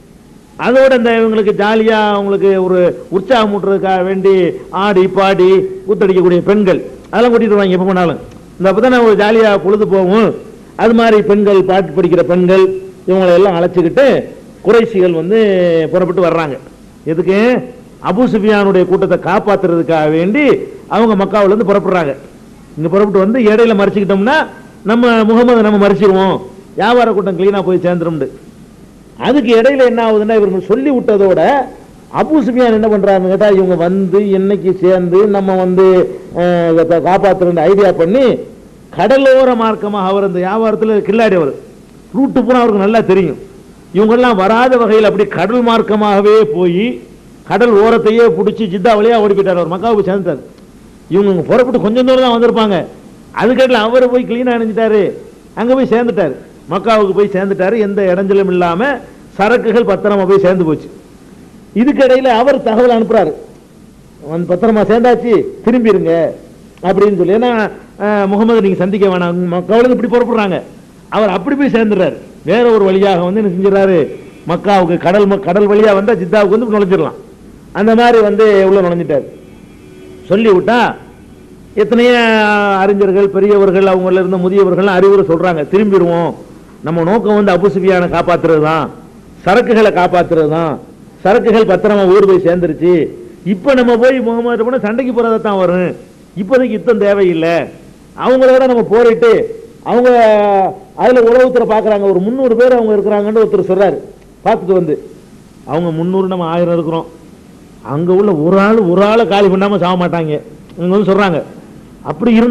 அதோட இந்த இவங்களுக்கு ஜாலியா அவங்களுக்கு ஒரு உற்சாகம் ஊட்டுறதுக்காக வேண்டி ஆடி பாடி கூத்தடிக்கக்கூடிய பெண்கள் அதெல்லாம் கூட்டிட்டு வருவாங்க எப்ப போனாலும் இந்த அப்பதானே ஒரு ஜாலியா பொழுது போகும் அது மாதிரி பெண்கள் பாட்டு படிக்கிற பெண்கள் இவங்களை எல்லாம் அழைச்சிக்கிட்டு குறைசிகள் வந்து புறப்பட்டு வர்றாங்க எதுக்கு அபூ சுஃபியானுடைய கூட்டத்தை காப்பாத்துறதுக்காக வேண்டி அவங்க மக்காவுல இருந்து புறப்படுறாங்க இங்க புறப்பட்டு வந்து இடையில மறைச்சிக்கிட்டோம்னா நம்ம முகமது நம்ம மறைச்சிருவோம் வியாபார கூட்டம் கிளீனா போய் சேர்ந்துரும்னு அதுக்கு இடையில என்ன ஆகுதுன்னா இவங்க சொல்லி விட்டதோட அபூ சுஃபியான் என்ன பண்றாருன்னு கேட்டா இவங்க வந்து என்னைக்கு சேர்ந்து நம்ம வந்து அஹ், இதை காப்பாத்துற ஐடியா பண்ணி கடலோர மார்க்கமாக அவர் அந்த வியாபாரத்தில் கில்லாடி அவர் ரூட்டு பூரா அவருக்கு நல்லா தெரியும் இவங்கெல்லாம் வராத வகையில் அப்படி கடல் மார்க்கமாகவே போய் கடல் ஓரத்தையே பிடிச்சி ஜித்தா வழியா ஓடி போயிட்டார் அவர் மக்காவுக்கு சேர்ந்துட்டார் இவங்க இங்க புறப்பட்டு கொஞ்சம் தூரம் தான் வந்திருப்பாங்க அதுக்கட்டில் அவர் போய் கிளீனாக அணிஞ்சிட்டாரு அங்க போய் சேர்ந்துட்டாரு மக்காவுக்கு போய் சேர்ந்துட்டாரு எந்த இடைஞ்சலும் இல்லாம சரக்குகள் பத்திரமா போய் சேர்ந்து போச்சு இதுக்கிடையில அவர் தகவல் அனுப்புறாரு வந்து பத்திரமா சேர்ந்தாச்சு திரும்பிருங்க அப்படின்னு சொல்லி ஏன்னா அஹ், முகமது நீங்க சந்திக்க வேணாம் மக்களுக்கு இப்படி புறப்படுறாங்க அவர் அப்படி போய் சேர்ந்துடுறாரு வேற ஒரு வழியாக வந்து என்ன செஞ்சிடறாரு மக்காவுக்கு கடல் ம- கடல் வழியா வந்தா ஜித்தாவுக்கு வந்து நுழைஞ்சிடலாம் அந்த மாதிரி வந்து உள்ள நுழைஞ்சிட்டாரு சொல்லி விட்டா எத்தனையோ அறிஞர்கள் பெரியவர்கள் அவங்கள இருந்த முதியவர்கள் அறிவுரை சொல்றாங்க திரும்பிடுவோம் நம்ம நோக்கம் வந்து அபுசுபியான காப்பாத்துறது தான் சரக்குகளை காப்பாத்துறது தான் சரக்குகள் பத்திரமா ஊர் போய் சேர்ந்துருச்சு இப்ப நம்ம போய் முகமது போன சண்டைக்கு போறதா தான் வரும் இப்போதைக்கு யுத்தம் தேவையில்லை அவங்களோட நம்ம போரிட்டு அவங்க அதுல உளவுத்துற பாக்குறாங்க ஒரு முந்நூறு பேர் அவங்க இருக்கிறாங்கன்னு ஒருத்தர் சொல்றாரு பார்த்துட்டு வந்து அவங்க முந்நூறு நம்ம ஆயிரம் இருக்கிறோம் அங்க உள்ள ஒரு ஆள் ஒரு ஆளை காலி பண்ணாம சாக மாட்டாங்க இவங்க வந்து சொல்றாங்க அப்படி இருந்து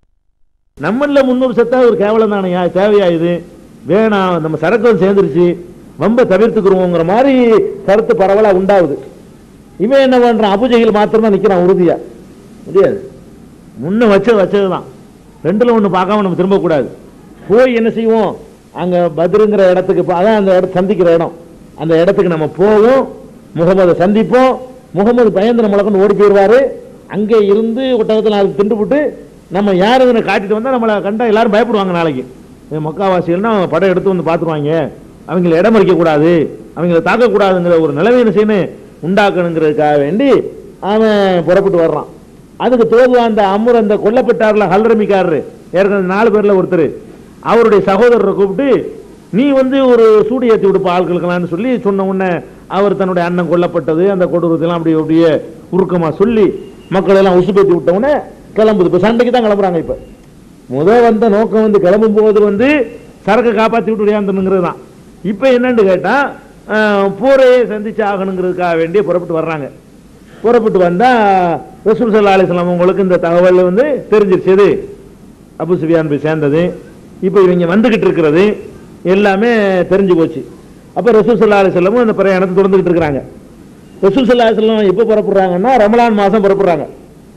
நம்மள முன்னூறு செத்தா ஒரு கேவலம் தானையா தேவையா இது வேணாம் நம்ம சரக்கு வந்து சேர்ந்துருச்சு வம்ப தவிர்த்துக்கிறோங்கிற மாதிரி கருத்து பரவலா உண்டாகுது இவன் என்ன பண்றான் அபுஜகில் மாத்திரம் தான் நிக்கிறான் உறுதியா முடியாது முன்ன வச்சது வச்சதுதான் ரெண்டுல ஒண்ணு பார்க்காம நம்ம திரும்ப கூடாது போய் என்ன செய்வோம் அங்க பத்ருங்கிற இடத்துக்கு போ- அதான் அந்த இடத்து சந்திக்கிற இடம் அந்த இடத்துக்கு நம்ம போவோம் முகமதை சந்திப்போம் முகமது பயந்திர முழக்கன்னு ஓடி போயிடுவாரு அங்கே இருந்து ஒட்டகத்தில் நாளைக்கு திண்டு போட்டு நம்ம யாருன்னு காட்டிட்டு வந்தா நம்மளை கண்டா எல்லாரும் பயப்படுவாங்க நாளைக்கு இந்த மக்காவாசிகள்னா படம் எடுத்து வந்து பார்த்துருவாங்க அவங்கள இடம் மறிக்க கூடாது அவங்கள தாக்கக்கூடாதுங்கிற ஒரு நிலைமை என்ன செய்யணும் உண்டாக்கணுங்கிறதுக்காக வேண்டி அவன் புறப்பட்டு வர்றான் அதுக்கு தோல்வா அந்த அம்முர் அந்த கொல்லப்பட்டார்ல ஹல்ரமிக்காரரு ஏற்கனவே நாலு பேர்ல ஒருத்தர் அவருடைய சகோதரரை கூப்பிட்டு நீ வந்து ஒரு சூடு ஏற்றி விடுப்பா ஆட்களுக்கெல்லாம் சொல்லி சொன்ன உடனே அவர் தன்னுடைய அண்ணன் கொல்லப்பட்டது அந்த கொடூரத்தெல்லாம் அப்படி அப்படியே உருக்கமா சொல்லி மக்கள் எல்லாம் உசுப்பேத்தி விட்ட உடனே கிளம்புது இப்ப சண்டைக்கு தான் கிளம்புறாங்க இப்ப முத வந்த நோக்கம் வந்து கிளம்பும் போது வந்து சரக்கு காப்பாத்தி விட்டு விடையாந்துங்கிறது தான் இப்ப என்னன்னு கேட்டா அஹ், போரையே சந்திச்சு ஆகணுங்கிறதுக்காக வேண்டிய புறப்பட்டு வர்றாங்க புறப்பட்டு வந்தா ரசூல் சல்லா அலிஸ்லாம் உங்களுக்கு இந்த தகவல் வந்து தெரிஞ்சிருச்சு எது அபு சுஃபியான் போய் சேர்ந்தது இப்போ இவங்க வந்துகிட்டு இருக்கிறது எல்லாமே தெரிஞ்சு போச்சு அப்ப ரசூல் சல்லா அலிஸ்லமும் அந்த பிரயாணத்தை தொடர்ந்துகிட்டு இருக்கிறாங்க ரசூல் சல்லா அலிஸ்லாம் எப்போ புறப்படுறாங்கன்னா ரமலான் மாசம் புறப்படுறாங்க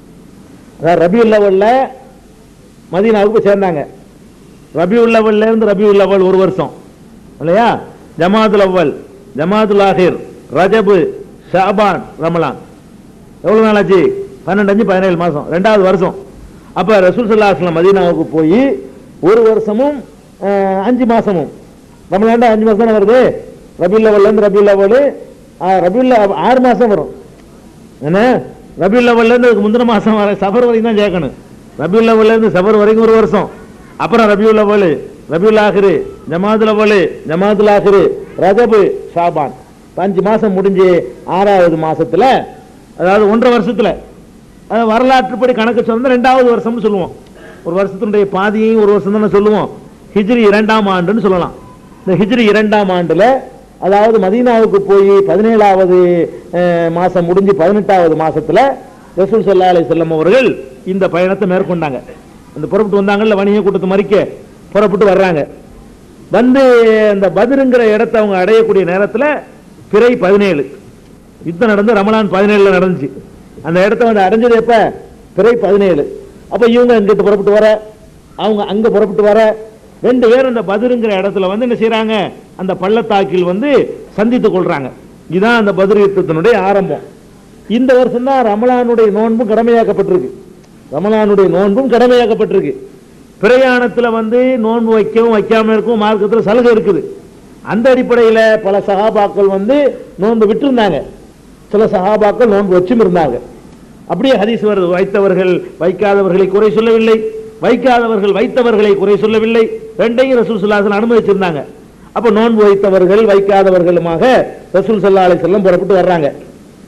அதாவது ரபியுல் லெவல்ல மதீனாவுக்கு போய் சேர்ந்தாங்க ரபியுல் லெவல்ல இருந்து ரபியுல் லெவல் ஒரு வருஷம் இல்லையா ஜமாத்துல் அவ்வல் ஜமாத்துல் ஆஹிர் ரஜபு ஷாபான் ரமலான் எவ்வளவு நாள் ஆச்சு பன்னெண்டு அஞ்சு பதினேழு மாசம் ரெண்டாவது வருஷம் அப்ப ரசூல் சல்லா அஸ்லாம் மதீனாவுக்கு போய் ஒரு வருஷமும் அஹ், அஞ்சு மாசமும் ரமலாண்டா அஞ்சு மாசம் தானே வருது ரபியுல் லெவல்ல இருந்து ரபியுல் லெவல் ரபியுல் ஆறு மாசம் வரும் என்ன ரபியுல் லெவல்ல இருந்து அதுக்கு முந்தின மாசம் வர சஃபர் வரைக்கும் தான் சேர்க்கணும் ரபியுல் லெவல்ல இருந்து சஃபர் வரைக்கும் ஒரு வருஷம் அப்புறம் ரபியுல் லெவல் ரபியுல் ஆஹிரு ஜமாதுல் அவ்வல் ஜமாதுல் ஆஹிரு ரஜபு ஷாபான் இப்ப அஞ்சு மாசம் முடிஞ்சு ஆறாவது மாசத்துல அதாவது ஒன்றரை வருஷத்துல அது வரலாற்றுப்படி கணக்கு சொன்னா ரெண்டாவது வருஷம்னு சொல்லுவோம் ஒரு வருஷத்தினுடைய பாதியையும் ஒரு வருஷம் தானே சொல்லுவோம் ஹிஜ்ரி இரண்டாம் ஆண்டுன்னு சொல்லலாம் இந்த ஹிஜ்ரி இரண்டாம் ஆண்டுல அதாவது மதீனாவுக்கு போய் பதினேழாவது அஹ், மாசம் முடிஞ்சு பதினெட்டாவது மாசத்துல ரசூல் ஸல்லல்லாஹு அலைஹி வஸல்லம் அவர்கள் இந்த பயணத்தை மேற்கொண்டாங்க அந்த புறப்பட்டு வந்தாங்கல்ல வணிக கூட்டத்தை மறிக்க புறப்பட்டு வர்றாங்க வந்து அந்த பதிருங்கிற இடத்தை அவங்க அடையக்கூடிய நேரத்துல பிறை பதினேழு யுத்தம் நடந்து ரமலான் பதினேழுல நடந்துச்சு அந்த இடத்த வந்து அடைஞ்சது எப்ப பிறை பதினேழு அப்ப இவங்க இங்கிட்டு புறப்பட்டு வர அவங்க அங்க புறப்பட்டு வர ரெண்டு பேரும் அந்த பதிருங்கிற இடத்துல வந்து என்ன செய்றாங்க அந்த பள்ளத்தாக்கில் வந்து சந்தித்துக் கொள்றாங்க இதுதான் அந்த பதிர் யுத்தத்தினுடைய ஆரம்பம் இந்த வருஷம் தான் ரமலானுடைய நோன்பும் கடமையாக்கப்பட்டிருக்கு ரமலானுடைய நோன்பும் கடமையாக்கப்பட்டிருக்கு பிரயாணத்துல வந்து நோன்பு வைக்கவும் வைக்காம இருக்கவும் மார்க்கத்துல சலுகை இருக்குது அந்த அடிப்படையில பல சகாபாக்கள் வந்து நோன்பு விட்டிருந்தாங்க சில சகாபாக்கள் நோன்பு வச்சும் இருந்தாங்க அப்படியே ஹதீஸ் வருது வைத்தவர்கள் வைக்காதவர்களை குறை சொல்லவில்லை வைக்காதவர்கள் வைத்தவர்களை குறை சொல்லவில்லை ரெண்டையும் ரசூல் சல்லாஹன் அனுமதிச்சிருந்தாங்க அப்ப நோன்பு வைத்தவர்கள் வைக்காதவர்களுமாக ரசூல் சல்லா அலைஹி வஸல்லம் புறப்பட்டு வர்றாங்க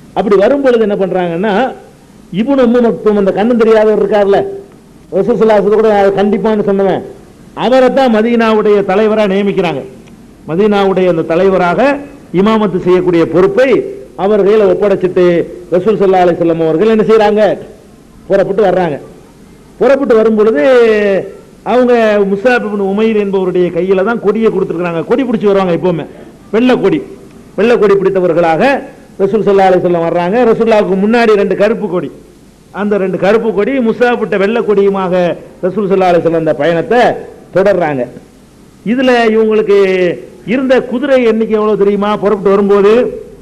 அப்படி வரும் பொழுது என்ன பண்றாங்கன்னா இப்னு உம்மு மக்தூம் அந்த கண்ணு தெரியாதவர் இருக்கார்ல ரசூலுல்லாஹி கூட கண்டிப்பான்னு சொன்னவன் அவரை தான் மதீனாவுடைய தலைவரா நியமிக்கிறாங்க மதீனாவுடைய அந்த தலைவராக இமாமத்து செய்யக்கூடிய பொறுப்பை அவர் கையில ஒப்படைச்சிட்டு ரசூல் ஸல்லல்லாஹு அலைஹி வஸல்லம் அவர்கள் என்ன செய்றாங்க புறப்பட்டு வர்றாங்க புறப்பட்டு வரும் பொழுது அவங்க முசாப் இப்னு உமைர் என்பவருடைய கையில தான் கொடியை கொடுத்துருக்காங்க கொடி பிடிச்சி வருவாங்க எப்பவுமே வெள்ளை கொடி வெள்ளை கொடி பிடித்தவர்களாக ரசூல் ஸல்லல்லாஹு அலைஹி வஸல்லம் வர்றாங்க ரசூலுல்லாஹ்வுக்கு முன்னாடி ரெண்டு கருப்பு கொடி அந்த ரெண்டு கருப்பு கொடி முசாபிட்ட வெள்ளை கொடியுமாக ரசூல் ஸல்லல்லாஹு அலைஹி வஸல்லம் அந்த பயணத்தை தொடர்றாங்க இதுல இவங்களுக்கு இருந்த குதிரை எண்ணிக்கை எவ்வளவு தெரியுமா புறப்பட்டு வரும்போது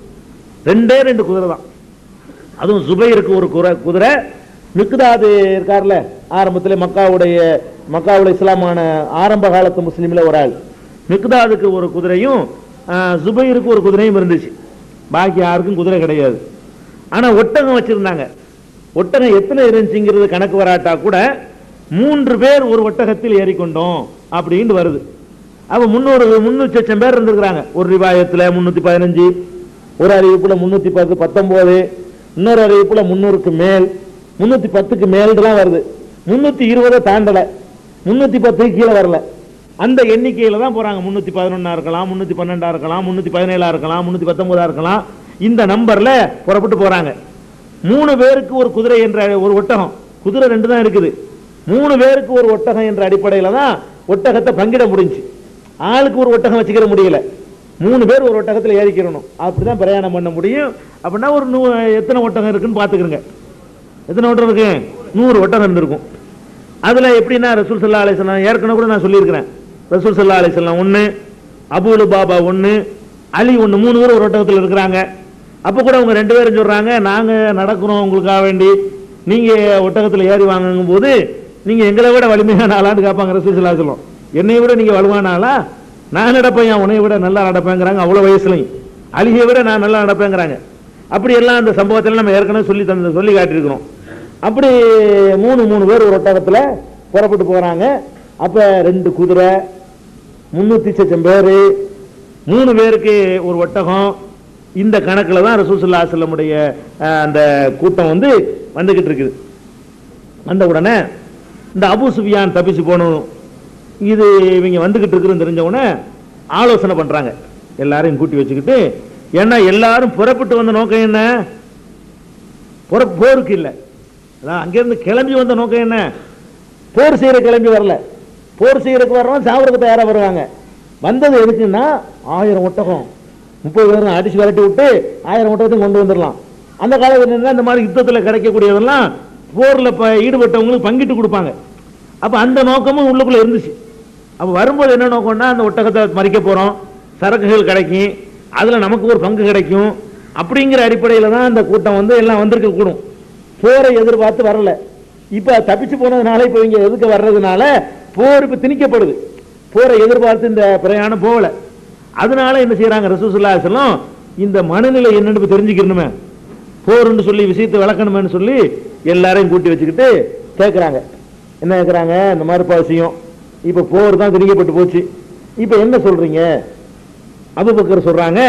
ரெண்டே ரெண்டு குதிரை தான் அதுவும் சுபைருக்கு ஒரு குர- குதிரை மிக்தாது இருக்கார்ல ஆரம்பத்தில் மக்காவுடைய மக்காவுடைய இஸ்லாமான ஆரம்ப காலத்து முஸ்லீம்ல ஒரு ஆள் மிக்தாதுக்கு ஒரு குதிரையும் ஆஹ், சுபைருக்கு ஒரு குதிரையும் இருந்துச்சு பாக்கி யாருக்கும் குதிரை கிடையாது ஆனா ஒட்டகம் வச்சிருந்தாங்க ஒட்டகம் எத்தனை இருந்துச்சுங்கிறது கணக்கு வராட்டா கூட மூன்று பேர் ஒரு ஒட்டகத்தில் ஏறிக்கொண்டோம் அப்படின்னு வருது அப்ப முன்னூறு முன்னூத்தி லட்சம் பேர் இருந்திருக்கிறாங்க ஒரு ரிவாயத்துல முன்னூத்தி பதினஞ்சு ஒரு அறிவிப்புல முன்னூத்தி பத்து பத்தொன்பது இன்னொரு அறிவிப்புல முன்னூறுக்கு மேல் முன்னூத்தி பத்துக்கு மேல்தான் வருது முன்னூத்தி இருபதை தாண்டல முன்னூத்தி பத்துக்கு கீழே வரல அந்த எண்ணிக்கையில தான் போறாங்க முன்னூத்தி பதினொன்னா இருக்கலாம் முன்னூத்தி பன்னெண்டா இருக்கலாம் முன்னூத்தி பதினேழா இருக்கலாம் முன்னூத்தி பத்தொன்பதா இருக்கலாம் இந்த நம்பர்ல புறப்பட்டு போறாங்க மூணு பேருக்கு ஒரு குதிரை என்ற ஒரு ஒட்டகம் குதிரை ரெண்டு தான் இருக்குது மூணு பேருக்கு ஒரு ஒட்டகம் என்ற அடிப்படையில தான் ஒட்டகத்தை பங்கிட முடிஞ்சு ஆளுக்கு ஒரு ஒட்டகம் வச்சுக்கிற முடியல மூணு பேர் ஒரு ஒட்டகத்துல ஏறிக்கிறணும் அப்படிதான் பிரயாணம் பண்ண முடியும் அப்படின்னா ஒரு நூ எத்தனை ஒட்டகம் இருக்குன்னு பாத்துக்கிறங்க எத்தனை ஒட்டகம் இருக்கு நூறு ஒட்டகம் இருந்திருக்கும் அதுல எப்படின்னா ரசூல் சல்லா அலிஸ்லாம் ஏற்கனவே கூட நான் சொல்லியிருக்கிறேன் ரசூல் சல்லா அலிஸ்லாம் ஒண்ணு அபுல் பாபா ஒண்ணு அலி ஒண்ணு மூணு பேர் ஒரு ஒட்டகத்தில் இருக்கிறாங்க அப்ப கூட அவங்க ரெண்டு பேரும் சொல்றாங்க நாங்க நடக்கிறோம் உங்களுக்காக வேண்டி நீங்க ஒட்டகத்துல ஏறி வாங்குங்கும் போது நீங்க எங்களை விட வலிமையான ஆளான்னு கேட்பாங்க ரசூல் சல்லா சொல்லும் என்னை விட நீங்க வலுவான ஆளா நான் நடப்பேன் என் உன்னை விட நல்லா நடப்பேங்கிறாங்க அவ்வளவு வயசுலையும் அலியை விட நான் நல்லா நடப்பேங்கிறாங்க அப்படி எல்லாம் அந்த சம்பவத்தில் நம்ம ஏற்கனவே சொல்லி தந்து சொல்லி காட்டியிருக்கிறோம் அப்படி மூணு மூணு பேர் ஒரு ஒட்டகத்துல புறப்பட்டு போறாங்க அப்ப ரெண்டு குதிரை முன்னூத்தி சச்சம் பேரு மூணு பேருக்கு ஒரு ஒட்டகம் இந்த கணக்குல தான் ரசூசுல்லா செல்லமுடைய அந்த கூட்டம் வந்து வந்துகிட்டு இருக்குது வந்த உடனே இந்த அபு சுஃபியான் தப்பிச்சு போகணும் இது இவங்க வந்துகிட்டு இருக்குன்னு தெரிஞ்ச உடனே ஆலோசனை பண்றாங்க எல்லாரையும் கூட்டி வச்சுக்கிட்டு ஏன்னா எல்லாரும் புறப்பட்டு வந்த நோக்கம் என்ன புற போருக்கு இல்லை அதான் அங்கிருந்து கிளம்பி வந்த நோக்கம் என்ன போர் செய்யற கிளம்பி வரல போர் செய்யறதுக்கு வர்றோம் சாவறதுக்கு தயாரா வருவாங்க வந்தது எதுக்குன்னா ஆயிரம் ஒட்டகம் முப்பது பேரும் அடிச்சு விரட்டி விட்டு ஆயிரம் ஒட்டகத்தையும் கொண்டு வந்துடலாம் அந்த காலத்துல இருந்தா இந்த மாதிரி யுத்தத்துல கிடைக்கக்கூடியதெல்லாம் போர்ல ப- ஈடுபட்டவங்களுக்கு பங்கிட்டு கொடுப்பாங்க அப்ப அந்த நோக்கமும் உள்ளுக்குள்ள இருந்துச்சு அப்ப வரும்போது என்ன நோக்கம்னா அந்த ஒட்டகத்தை மறிக்க போறோம் சரக்குகள் கிடைக்கும் அதுல நமக்கு ஒரு பங்கு கிடைக்கும் அப்படிங்கிற அடிப்படையில தான் அந்த கூட்டம் வந்து எல்லாம் வந்திருக்க கூடும் போரை எதிர்பார்த்து வரல இப்ப தப்பிச்சு போனதுனால இப்ப இங்க எதுக்கு வர்றதுனால போர் இப்ப திணிக்கப்படுது போரை எதிர்பார்த்து இந்த பிரயாணம் போகல அதனால என்ன செய்யறாங்க ரசூசுல்லாசலம் இந்த மனநிலை என்னன்னு இப்ப தெரிஞ்சுக்கணுமே போர்னு சொல்லி விஷயத்தை விளக்கணுமேன்னு சொல்லி எல்லாரையும் கூட்டி வச்சுக்கிட்டு கேட்கறாங்க என்ன கேட்கறாங்க இந்த மாதிரி விஷயம் இப்ப போர் தான் திணிக்கப்பட்டு போச்சு இப்ப என்ன சொல்றீங்க அபுபக்கர் சொல்றாங்க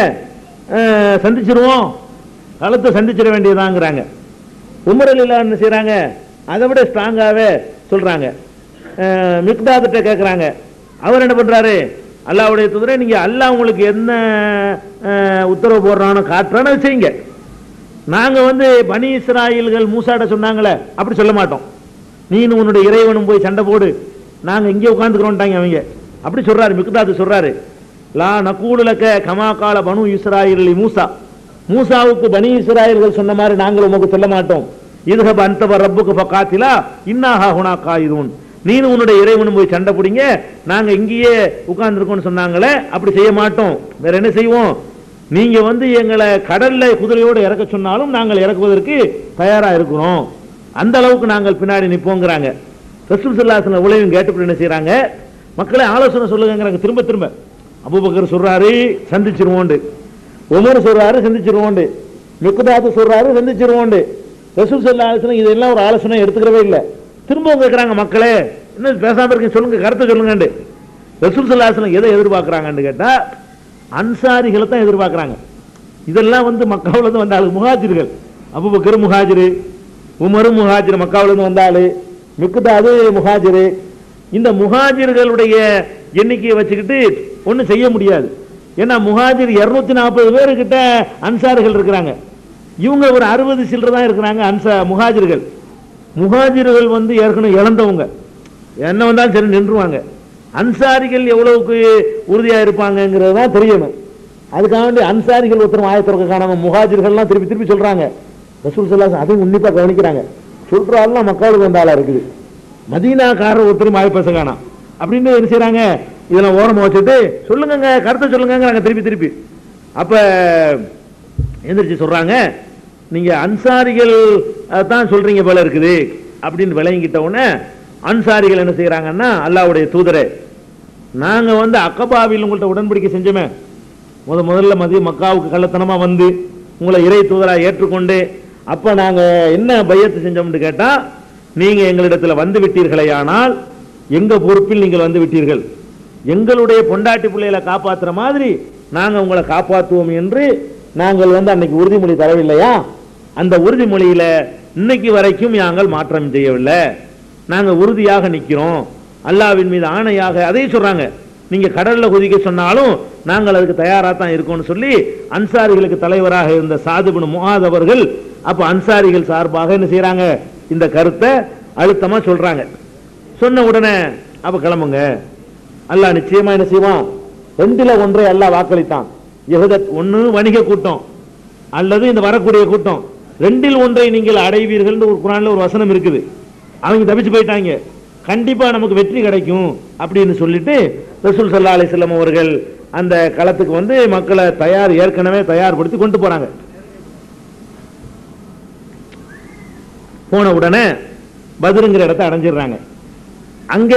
அஹ், சந்திச்சிருவோம் களத்தை சந்திச்சிட வேண்டியதாங்கிறாங்க உமர் அலிலா என்ன செய்றாங்க அதை விட ஸ்ட்ராங்காவே சொல்றாங்க அஹ், மிக்தாத்திட்ட கேட்கறாங்க அவர் என்ன பண்றாரு அல்லாவுடைய தூதரை நீங்க அல்லாஹ் உங்களுக்கு என்ன அஹ், உத்தரவு போடுறானோ காட்டுறானோ அதை செய்யுங்க நாங்க வந்து பனி இஸ்ராயல்கள் மூசாட்ட சொன்னாங்களே அப்படி சொல்ல மாட்டோம் நீனும் உன்னுடைய இறைவனும் போய் சண்டை போடு நாங்க இங்கே உட்காந்துக்கிறோம்ட்டாங்க அவங்க அப்படி சொல்றாரு மிக்தாது சொல்றாரு லா நகூலுலக்க கமா கால பனு இஸ்ராயலி மூசா மூசாவுக்கு பனி இஸ்ராயல்கள் சொன்ன மாதிரி நாங்கள் உமக்கு சொல்ல மாட்டோம் இதுஹப் அந்தவ ரப்புக்கு பக்காத்திலா இன்னாஹா ஹுனா காயிதூன் நீனும் உன்னுடைய இறைவனும் போய் சண்டை பிடிங்க நாங்க இங்கேயே உட்கார்ந்துருக்கோம்னு சொன்னாங்களே அப்படி செய்ய மாட்டோம் வேற என்ன செய்வோம் நீங்க வந்து எங்களை கடல்ல குதிரையோடு இறக்க சொன்னாலும் நாங்கள் இறக்குவதற்கு தயாரா இருக்கிறோம் அந்த அளவுக்கு நாங்கள் பின்னாடி நிப்போங்கிறாங்க ரசூல் சல்லாசன உலகம் கேட்டு என்ன செய்றாங்க மக்களை ஆலோசனை சொல்லுங்கிறாங்க திரும்ப திரும்ப அபூபக்கர் சொல்றாரு சந்திச்சிருவோண்டு உமர் சொல்றாரு சந்திச்சிருவோண்டு மிக்குதாத்து சொல்றாரு சந்திச்சிருவோண்டு ரசூல் சல்லாசனம் இதெல்லாம் ஒரு ஆலோசனை எடுத்துக்கிறவே இல்லை திரும்பவும் கேட்கறாங்க மக்களே என்ன பேசாம இருக்கீங்க சொல்லுங்க கருத்தை சொல்லுங்கண்டு ரசூல் சல்லாசனம் எதை எதிர்பார்க்கறாங்கன்னு கேட்டா அன்சாரிகளை தான் எதிர்பார்க்கறாங்க இதெல்லாம் வந்து மக்காவுல இருந்து வந்த ஆளு முஹாஜிர்கள் அபுபக்கர் முஹாஜிரு உமரும் முஹாஜிர் மக்காவுல இருந்து வந்த ஆளு மிக்குதாது முஹாஜிரு இந்த முஹாஜிர்களுடைய எண்ணிக்கையை வச்சுக்கிட்டு ஒண்ணும் செய்ய முடியாது ஏன்னா முஹாஜிர் இருநூத்தி நாற்பது பேரு கிட்ட அன்சார்கள் இருக்கிறாங்க இவங்க ஒரு அறுபது சில்லற தான் இருக்கிறாங்க அன்சா முஹாஜிர்கள் முஹாஜிர்கள் வந்து ஏற்கனவே இழந்தவங்க என்ன வந்தாலும் சரி நின்றுவாங்க அன்சாரிகள் எவ்வளவுக்கு உறுதியா இருப்பாங்கங்கிறது தான் தெரியணும் அதுக்காக வேண்டி அன்சாரிகள் ஒருத்தர் ஆயத்திறக்க காணாம முஹாஜிர்கள்லாம் திருப்பி திருப்பி சொல்றாங்க ரசூல் சல்லாஸ் அதையும் உன்னிப்பா கவனிக்கிறாங்க சொல்ற ஆள்லாம் மக்களுக்கு வந்த ஆளா இருக்குது மதீனாக்காரர் ஒருத்தரும் வாய் பேச காணாம் அப்படின்னு என்ன செய்றாங்க இதெல்லாம் ஓரமா வச்சுட்டு சொல்லுங்கங்க கருத்தை சொல்லுங்கங்கிறாங்க திருப்பி திருப்பி அப்ப எந்திரிச்சு சொல்றாங்க நீங்க அன்சாரிகள் அஹ், தான் சொல்றீங்க போல இருக்குது அப்படின்னு விளங்கிட்ட உடனே அன்சாரிகள் என்ன செய்யறாங்கன்னா அல்லாஹ்வுடைய தூதரே நாங்க வந்து அக்கபாவில் உங்கள்ட்ட உடன்படிக்கை செஞ்சோமே முத முதல்ல மதிய மக்காவுக்கு கள்ளத்தனமா வந்து உங்களை இறை தூதரா ஏற்றுக்கொண்டு அப்ப நாங்க என்ன பையத்து செஞ்சோம்னு கேட்டா நீங்க எங்களிடத்துல வந்து விட்டீர்களேயானால் எங்க பொறுப்பில் நீங்கள் வந்து விட்டீர்கள் எங்களுடைய பொண்டாட்டி பிள்ளைகளை காப்பாத்துற மாதிரி நாங்க உங்களை காப்பாற்றுவோம் என்று நாங்கள் வந்து அன்னைக்கு உறுதிமொழி தரவில்லையா அந்த உறுதிமொழியில இன்னைக்கு வரைக்கும் நாங்கள் மாற்றம் செய்யவில்லை நாங்க உறுதியாக நிக்கிறோம் அல்லாவின் மீது ஆணையாக அதையும் சொல்றாங்க நீங்க கடல்ல குதிக்க சொன்னாலும் நாங்கள் அதுக்கு தயாரா தான் இருக்கோம்னு சொல்லி அன்சாரிகளுக்கு தலைவராக இருந்த சாதுபின் முகாத் அவர்கள் அப்ப அன்சாரிகள் சார்பாக என்ன செய்யறாங்க இந்த கருத்தை அழுத்தமா சொல்றாங்க சொன்ன உடனே அப்ப கிளம்புங்க அல்லாஹ் நிச்சயமா என்ன செய்வான் ரெண்டுல ஒன்றை அல்லாஹ் வாக்களித்தான் யஹூதத் ஒண்ணு வணிக கூட்டம் அல்லது இந்த வரக்கூடிய கூட்டம் ரெண்டில் ஒன்றை நீங்கள் அடைவீர்கள் ஒரு குரான்ல ஒரு வசனம் இருக்குது அவங்க தப்பிச்சு போயிட்டாங்க கண்டிப்பா நமக்கு வெற்றி கிடைக்கும் அப்படின்னு சொல்லிட்டு ரசூல் சல்லா அலிஸ்லாம் அவர்கள் அந்த களத்துக்கு வந்து மக்களை தயார் ஏற்கனவே தயார்படுத்தி கொண்டு போறாங்க போன உடனே பதிருங்கிற இடத்த அடைஞ்சிடுறாங்க அங்க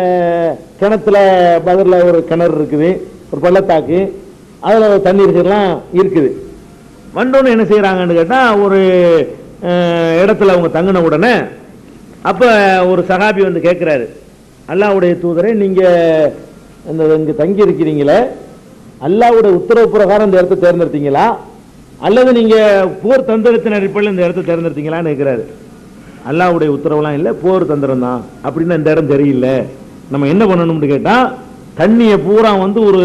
கிணத்துல பதிரில் ஒரு கிணறு இருக்குது ஒரு பள்ளத்தாக்கு அதுல தண்ணீர்கள்லாம் இருக்குது வந்தோன்னு என்ன செய்யறாங்கன்னு கேட்டா ஒரு அஹ், இடத்துல அவங்க தங்கின உடனே அப்ப ஒரு சகாபி வந்து கேட்கிறாரு அல்லாஹ்வுடைய தூதரே நீங்க இந்த இங்க தங்கி இருக்கிறீங்களே அல்லாஹ்வுடைய உத்தரவு பிரகாரம் இந்த இடத்தை தேர்ந்தெடுத்தீங்களா அல்லது நீங்க போர் தந்திரத்தின் அடிப்படையில் இந்த இடத்தை தேர்ந்தெடுத்தீங்களான்னு கேட்கிறாரு அல்லாஹ்வுடைய உத்தரவுலாம் இல்லை போர் தந்திரம் தான் அப்படின்னா இந்த இடம் சரியில்லை நம்ம என்ன பண்ணணும்னு கேட்டா தண்ணியை பூரா வந்து ஒரு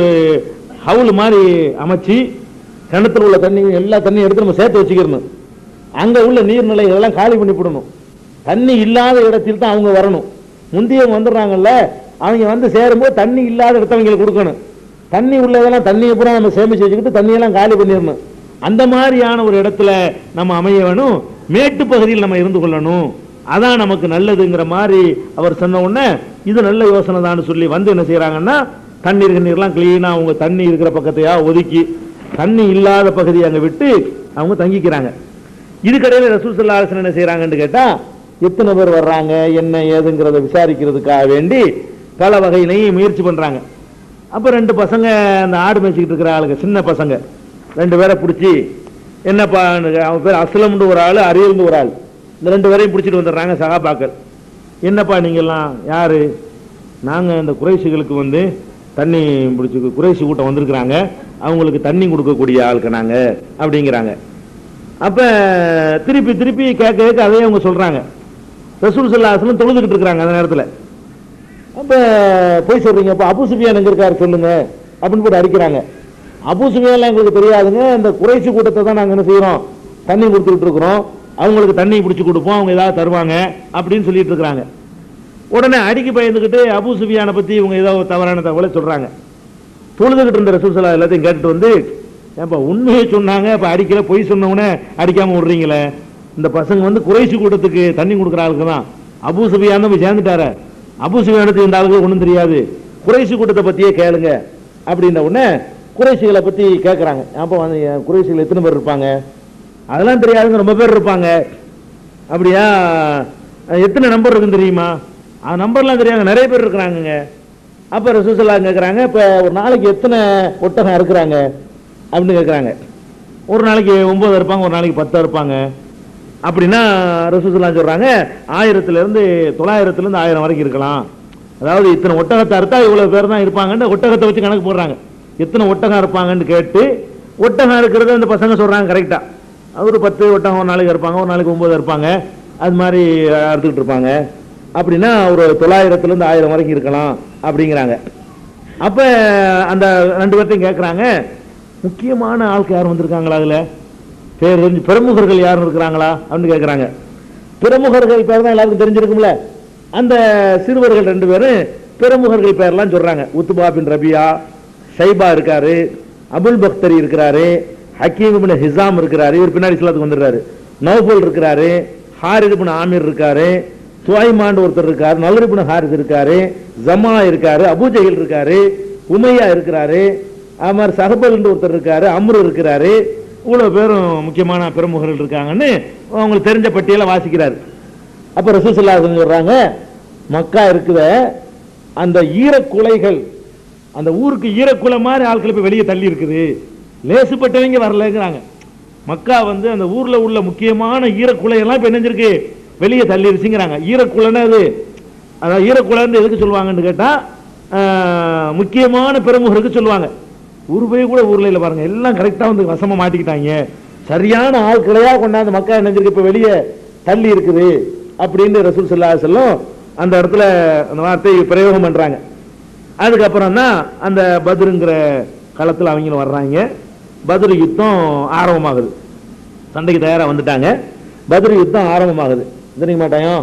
ஹவுல் மாதிரி அமைச்சு கிணத்துல உள்ள தண்ணி எல்லா தண்ணியும் எடுத்து நம்ம சேர்த்து வச்சுக்கிறணும் அங்க உள்ள நீர்நிலை இதெல்லாம் காலி பண்ணி விடணும் தண்ணி இல்லாத இடத்தில் தான் அவங்க வரணும் முந்தியவங்க வந்துடுறாங்கல்ல அவங்க வந்து சேரும்போது தண்ணி இல்லாத இடத்த அவங்களுக்கு கொடுக்கணும் தண்ணி உள்ளதெல்லாம் தண்ணியை பூரா நம்ம சேமிச்சு வச்சுக்கிட்டு தண்ணியெல்லாம் காலி பண்ணிடணும் அந்த மாதிரியான ஒரு இடத்துல நம்ம அமைய வேணும் மேட்டு பகுதியில் நம்ம இருந்து கொள்ளணும் அதான் நமக்கு நல்லதுங்கிற மாதிரி அவர் சொன்ன உடனே இது நல்ல யோசனை தான் சொல்லி வந்து என்ன செய்யறாங்கன்னா தண்ணீர் கண்ணீர்லாம் கிளீனா அவங்க தண்ணி இருக்கிற பக்கத்தையா ஒதுக்கி தண்ணி இல்லாத பகுதியை அங்க விட்டு அவங்க தங்கிக்கிறாங்க இதுக்கடையில ரசூல் ஸல்லல்லாஹு அலைஹி வஸல்லம் என்ன செய்யறாங்கன்னு கேட்டா எத்தனை பேர் வர்றாங்க என்ன ஏதுங்கிறத விசாரிக்கிறதுக்காக வேண்டி பல வகையிலையும் முயற்சி பண்றாங்க அப்ப ரெண்டு பசங்க அந்த ஆடு மேய்ச்சிக்கிட்டு இருக்கிற ஆளுங்க சின்ன பசங்க ரெண்டு பேரை பிடிச்சி என்னப்பா அவன் பேர் அஸ்லம்னு ஒரு ஆள் அரியல்னு ஒரு ஆள் இந்த ரெண்டு பேரையும் பிடிச்சிட்டு வந்துடுறாங்க சகாபாக்கள் என்னப்பா நீங்கெல்லாம் யாரு நாங்க இந்த குறைசிகளுக்கு வந்து தண்ணி பிடிச்சி குறைசி கூட்டம் வந்திருக்கிறாங்க அவங்களுக்கு தண்ணி கொடுக்கக்கூடிய ஆளுக்கு நாங்க அப்படிங்கிறாங்க அப்ப திருப்பி திருப்பி கேட்க கேட்க அதையே அவங்க சொல்றாங்க ரசூல் சல்லாஹம் தொழுதுகிட்டு இருக்கிறாங்க அந்த நேரத்துல அப்ப போய் சொல்றீங்க அப்ப அபு சுஃபியான் எங்க இருக்காரு சொல்லுங்க அப்படின்னு போட்டு அடிக்கிறாங்க அபு சுஃபியான்லாம் எங்களுக்கு தெரியாதுங்க இந்த குறைசி கூட்டத்தை தான் நாங்க என்ன செய்யறோம் தண்ணி கொடுத்துட்டு இருக்கிறோம் அவங்களுக்கு தண்ணி பிடிச்சு கொடுப்போம் அவங்க ஏதாவது தருவாங்க அப்படின்னு சொல்லிட்டு இருக்கிறாங்க உடனே அடிக்கு பயந்துகிட்டு அபு சுஃபியானை பத்தி இவங்க ஏதோ தவறான தகவலை சொல்றாங்க தொழுதுகிட்டு இருந்த ரசூல் சல்லா எல்லாத்தையும் கேட்டுட்டு வந்து ஏப்பா உண்மையை சொன்னாங்க இப்ப அடிக்கல பொய் சொன்ன உடனே அடிக்காம விடுறீங்களே இந்த பசங்க வந்து குறைசி கூட்டத்துக்கு தண்ணி கொடுக்குற ஆளுக்கு தான் அபு சுஃபியான் தான் போய் சேர்ந்துட்டாரு அபு சுஃபியானுக்கு இந்த ஆளுக்கு ஒண்ணும் தெரியாது குறைசி கூட்டத்தை பத்தியே கேளுங்க அப்படின்ன உடனே குறைசிகளை பத்தி கேட்கறாங்க அப்போ வந்து என் குறைசிகள் எத்தனை பேர் இருப்பாங்க அதெல்லாம் தெரியாதுங்க ரொம்ப பேர் இருப்பாங்க அப்படியா அஹ் எத்தனை நம்பர் இருக்குன்னு தெரியுமா அந்த நம்பர்லாம் தெரியாங்க நிறைய பேர் இருக்கிறாங்கங்க அப்ப ரசூசல்லா கேட்குறாங்க இப்போ ஒரு நாளைக்கு எத்தனை ஒட்டகம் இருக்கிறாங்க அப்படின்னு கேட்குறாங்க ஒரு நாளைக்கு ஒன்பது இருப்பாங்க ஒரு நாளைக்கு பத்து இருப்பாங்க அப்படின்னா ரசூசல்லா சொல்றாங்க ஆயிரத்துல இருந்து தொள்ளாயிரத்துல இருந்து ஆயிரம் வரைக்கும் இருக்கலாம் அதாவது இத்தனை ஒட்டகத்தை அறுத்தா இவ்வளவு பேர் தான் இருப்பாங்கன்னு ஒட்டகத்தை வச்சு கணக்கு போடுறாங்க எத்தனை ஒட்டகம் இருப்பாங்கன்னு கேட்டு ஒட்டகம் இருக்கிறத அந்த பசங்க சொல்றாங்க கரெக்டா ஒரு பத்து ஒட்டகம் ஒரு நாளைக்கு இருப்பாங்க ஒரு நாளைக்கு ஒன்பது இருப்பாங்க அது மாதிரி அறுத்துக்கிட்டு இருப்பாங்க அப்படின்னா ஒரு தொள்ளாயிரத்துல இருந்து ஆயிரம் வரைக்கும் இருக்கலாம் அப்படிங்கிறாங்க அப்ப அந்த ரெண்டு பேர்த்தையும் கேட்கறாங்க முக்கியமான ஆட்கள் யாரும் வந்திருக்காங்களா அதுல பேர் தெரிஞ்சு பிரமுகர்கள் யாரும் இருக்கிறாங்களா அப்படின்னு கேட்கறாங்க பிரமுகர்கள் பேர் தான் எல்லாருக்கும் தெரிஞ்சிருக்கும்ல அந்த சிறுவர்கள் ரெண்டு பேரும் பிரமுகர்கள் பேர்லாம் சொல்றாங்க உத்துபா பின் ரபியா ஷைபா இருக்காரு அபுல் பக்தரி இருக்கிறாரு ஹக்கீம் இப்னு ஹிசாம் இருக்கிறாரு இவர் பின்னாடி இஸ்லாத்துக்கு வந்துடுறாரு நௌஃபல் இருக்கிறாரு ஹாரித் இப்னு ஆமீர் இருக்காரு துவாய்மாண்டு ஒருத்தர் இருக்காரு நலர் இப்னு ஹாரிஸ் இருக்காரு ஜமா இருக்காரு அபூஜஹில் இருக்காரு உமையா இருக்கிறாரு அது மாதிரி சஹபல் ஒருத்தர் இருக்காரு அம்ரு இருக்கிறாரு இவ்வளவு பேரும் முக்கியமான பிரமுகர்கள் இருக்காங்கன்னு அவங்களுக்கு தெரிஞ்ச பட்டியலை வாசிக்கிறாரு அப்ப ரசூசல்லா சொல்றாங்க மக்கா இருக்குத அந்த ஈரக்குலைகள் அந்த ஊருக்கு ஈரக்குலை மாதிரி ஆட்கள் இப்ப வெளியே தள்ளி இருக்குது லேசுப்பட்டவங்க வரலங்கிறாங்க மக்கா வந்து அந்த ஊர்ல உள்ள முக்கியமான ஈரக்குலை எல்லாம் இப்ப என்னஞ்சிருக்கு வெளியே தள்ளிருச்சுங்கிறாங்க ஈரக்குலைன்னா அது அதான் ஈரக்குலைன்னு எதுக்கு சொல்லுவாங்கன்னு கேட்டா ஆஹ், முக்கியமான பிரமுகருக்கு சொல்லுவாங்க ஒரு போய் கூட ஊர்ல இல்ல பாருங்க எல்லாம் கரெக்டா வந்து வசமா மாட்டிக்கிட்டாங்க சரியான ஆட்களையா கொண்டாந்து மக்கா என்னஞ்சிருக்கு இப்ப வெளியே தள்ளி இருக்குது அப்படின்னு ரசூல் ஸல்லல்லாஹு அலைஹி வஸல்லம் அந்த இடத்துல அந்த வார்த்தை பிரயோகம் பண்றாங்க அதுக்கப்புறம் தான் அந்த பத்ருங்கிற களத்தில் அவங்களும் வர்றாங்க பத்ரு யுத்தம் ஆரம்பமாகுது சண்டைக்கு தயாரா வந்துட்டாங்க பத்ரு யுத்தம் ஆரம்பமாகுது தெரியுங்க மாட்டாயோ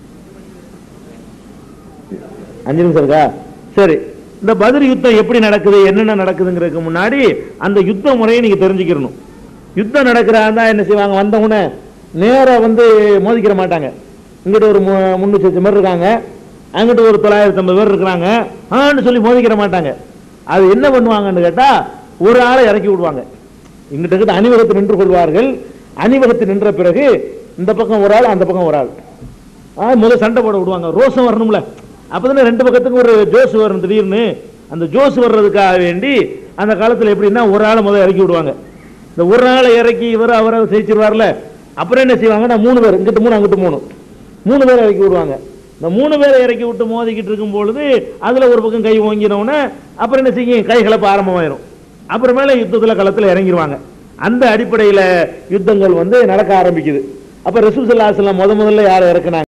அஞ்சு நிமிஷம் இருக்கா சரி இந்த பத்ரு யுத்தம் எப்படி நடக்குது என்னென்ன நடக்குதுங்கிறதுக்கு முன்னாடி அந்த யுத்த முறையை நீங்க தெரிஞ்சுக்கிறணும் யுத்தம் நடக்கிறதா என்ன செய்வாங்க வந்தவொடனே நேரா வந்து மோதிக்கிற மாட்டாங்க இங்கிட்ட ஒரு மு- முன்னூத்தி லட்சம் பேர் இருக்காங்க அங்கிட்ட ஒரு தொள்ளாயிரத்தி ஐம்பது பேர் இருக்கிறாங்க ஆன்னு சொல்லி மோதிக்கிற மாட்டாங்க அது என்ன பண்ணுவாங்கன்னு கேட்டா ஒரு ஆளை இறக்கி விடுவாங்க இங்கிட்ட இருக்கிற அணிவகத்தில் நின்று கொள்வார்கள் அணிவகத்தில் நின்ற பிறகு இந்த பக்கம் ஒரு ஆள் அந்த பக்கம் ஒரு ஆள் ஆ, முதல்ல சண்டை போட விடுவாங்க ரோசம் வரணும்ல அப்பதானே ரெண்டு பக்கத்துக்கும் ஒரு ஜோஸ் வரும் திடீர்னு அந்த ஜோஸ் வர்றதுக்காக வேண்டி அந்த காலத்துல எப்படின்னா ஒரு ஆளை முதல்ல இறக்கி விடுவாங்க இந்த ஒரு ஆளை இறக்கி இவர் அவரை ஜெயிச்சிருவார்ல அப்புறம் என்ன செய்வாங்கன்னா மூணு பேர் இங்கிட்டு மூணு அங்கிட்டு மூணு மூணு பேரை இறக்கி விடுவாங்க இந்த மூணு பேரை இறக்கி விட்டு மோதிக்கிட்டு இருக்கும் பொழுது அதுல ஒரு பக்கம் கை ஓங்கினவுடனே அப்புறம் என்ன செய்யும் கை கலப்பு ஆரம்பமாயிரும் அப்புறமேல யுத்தத்துல களத்துல இறங்கிடுவாங்க அந்த அடிப்படையில யுத்தங்கள் வந்து நடக்க ஆரம்பிக்குது அப்ப ரசூல் ஸல்லல்லாஹு அலைஹி வஸல்லம் முத முதல்ல யாரை இறக்குனாங்க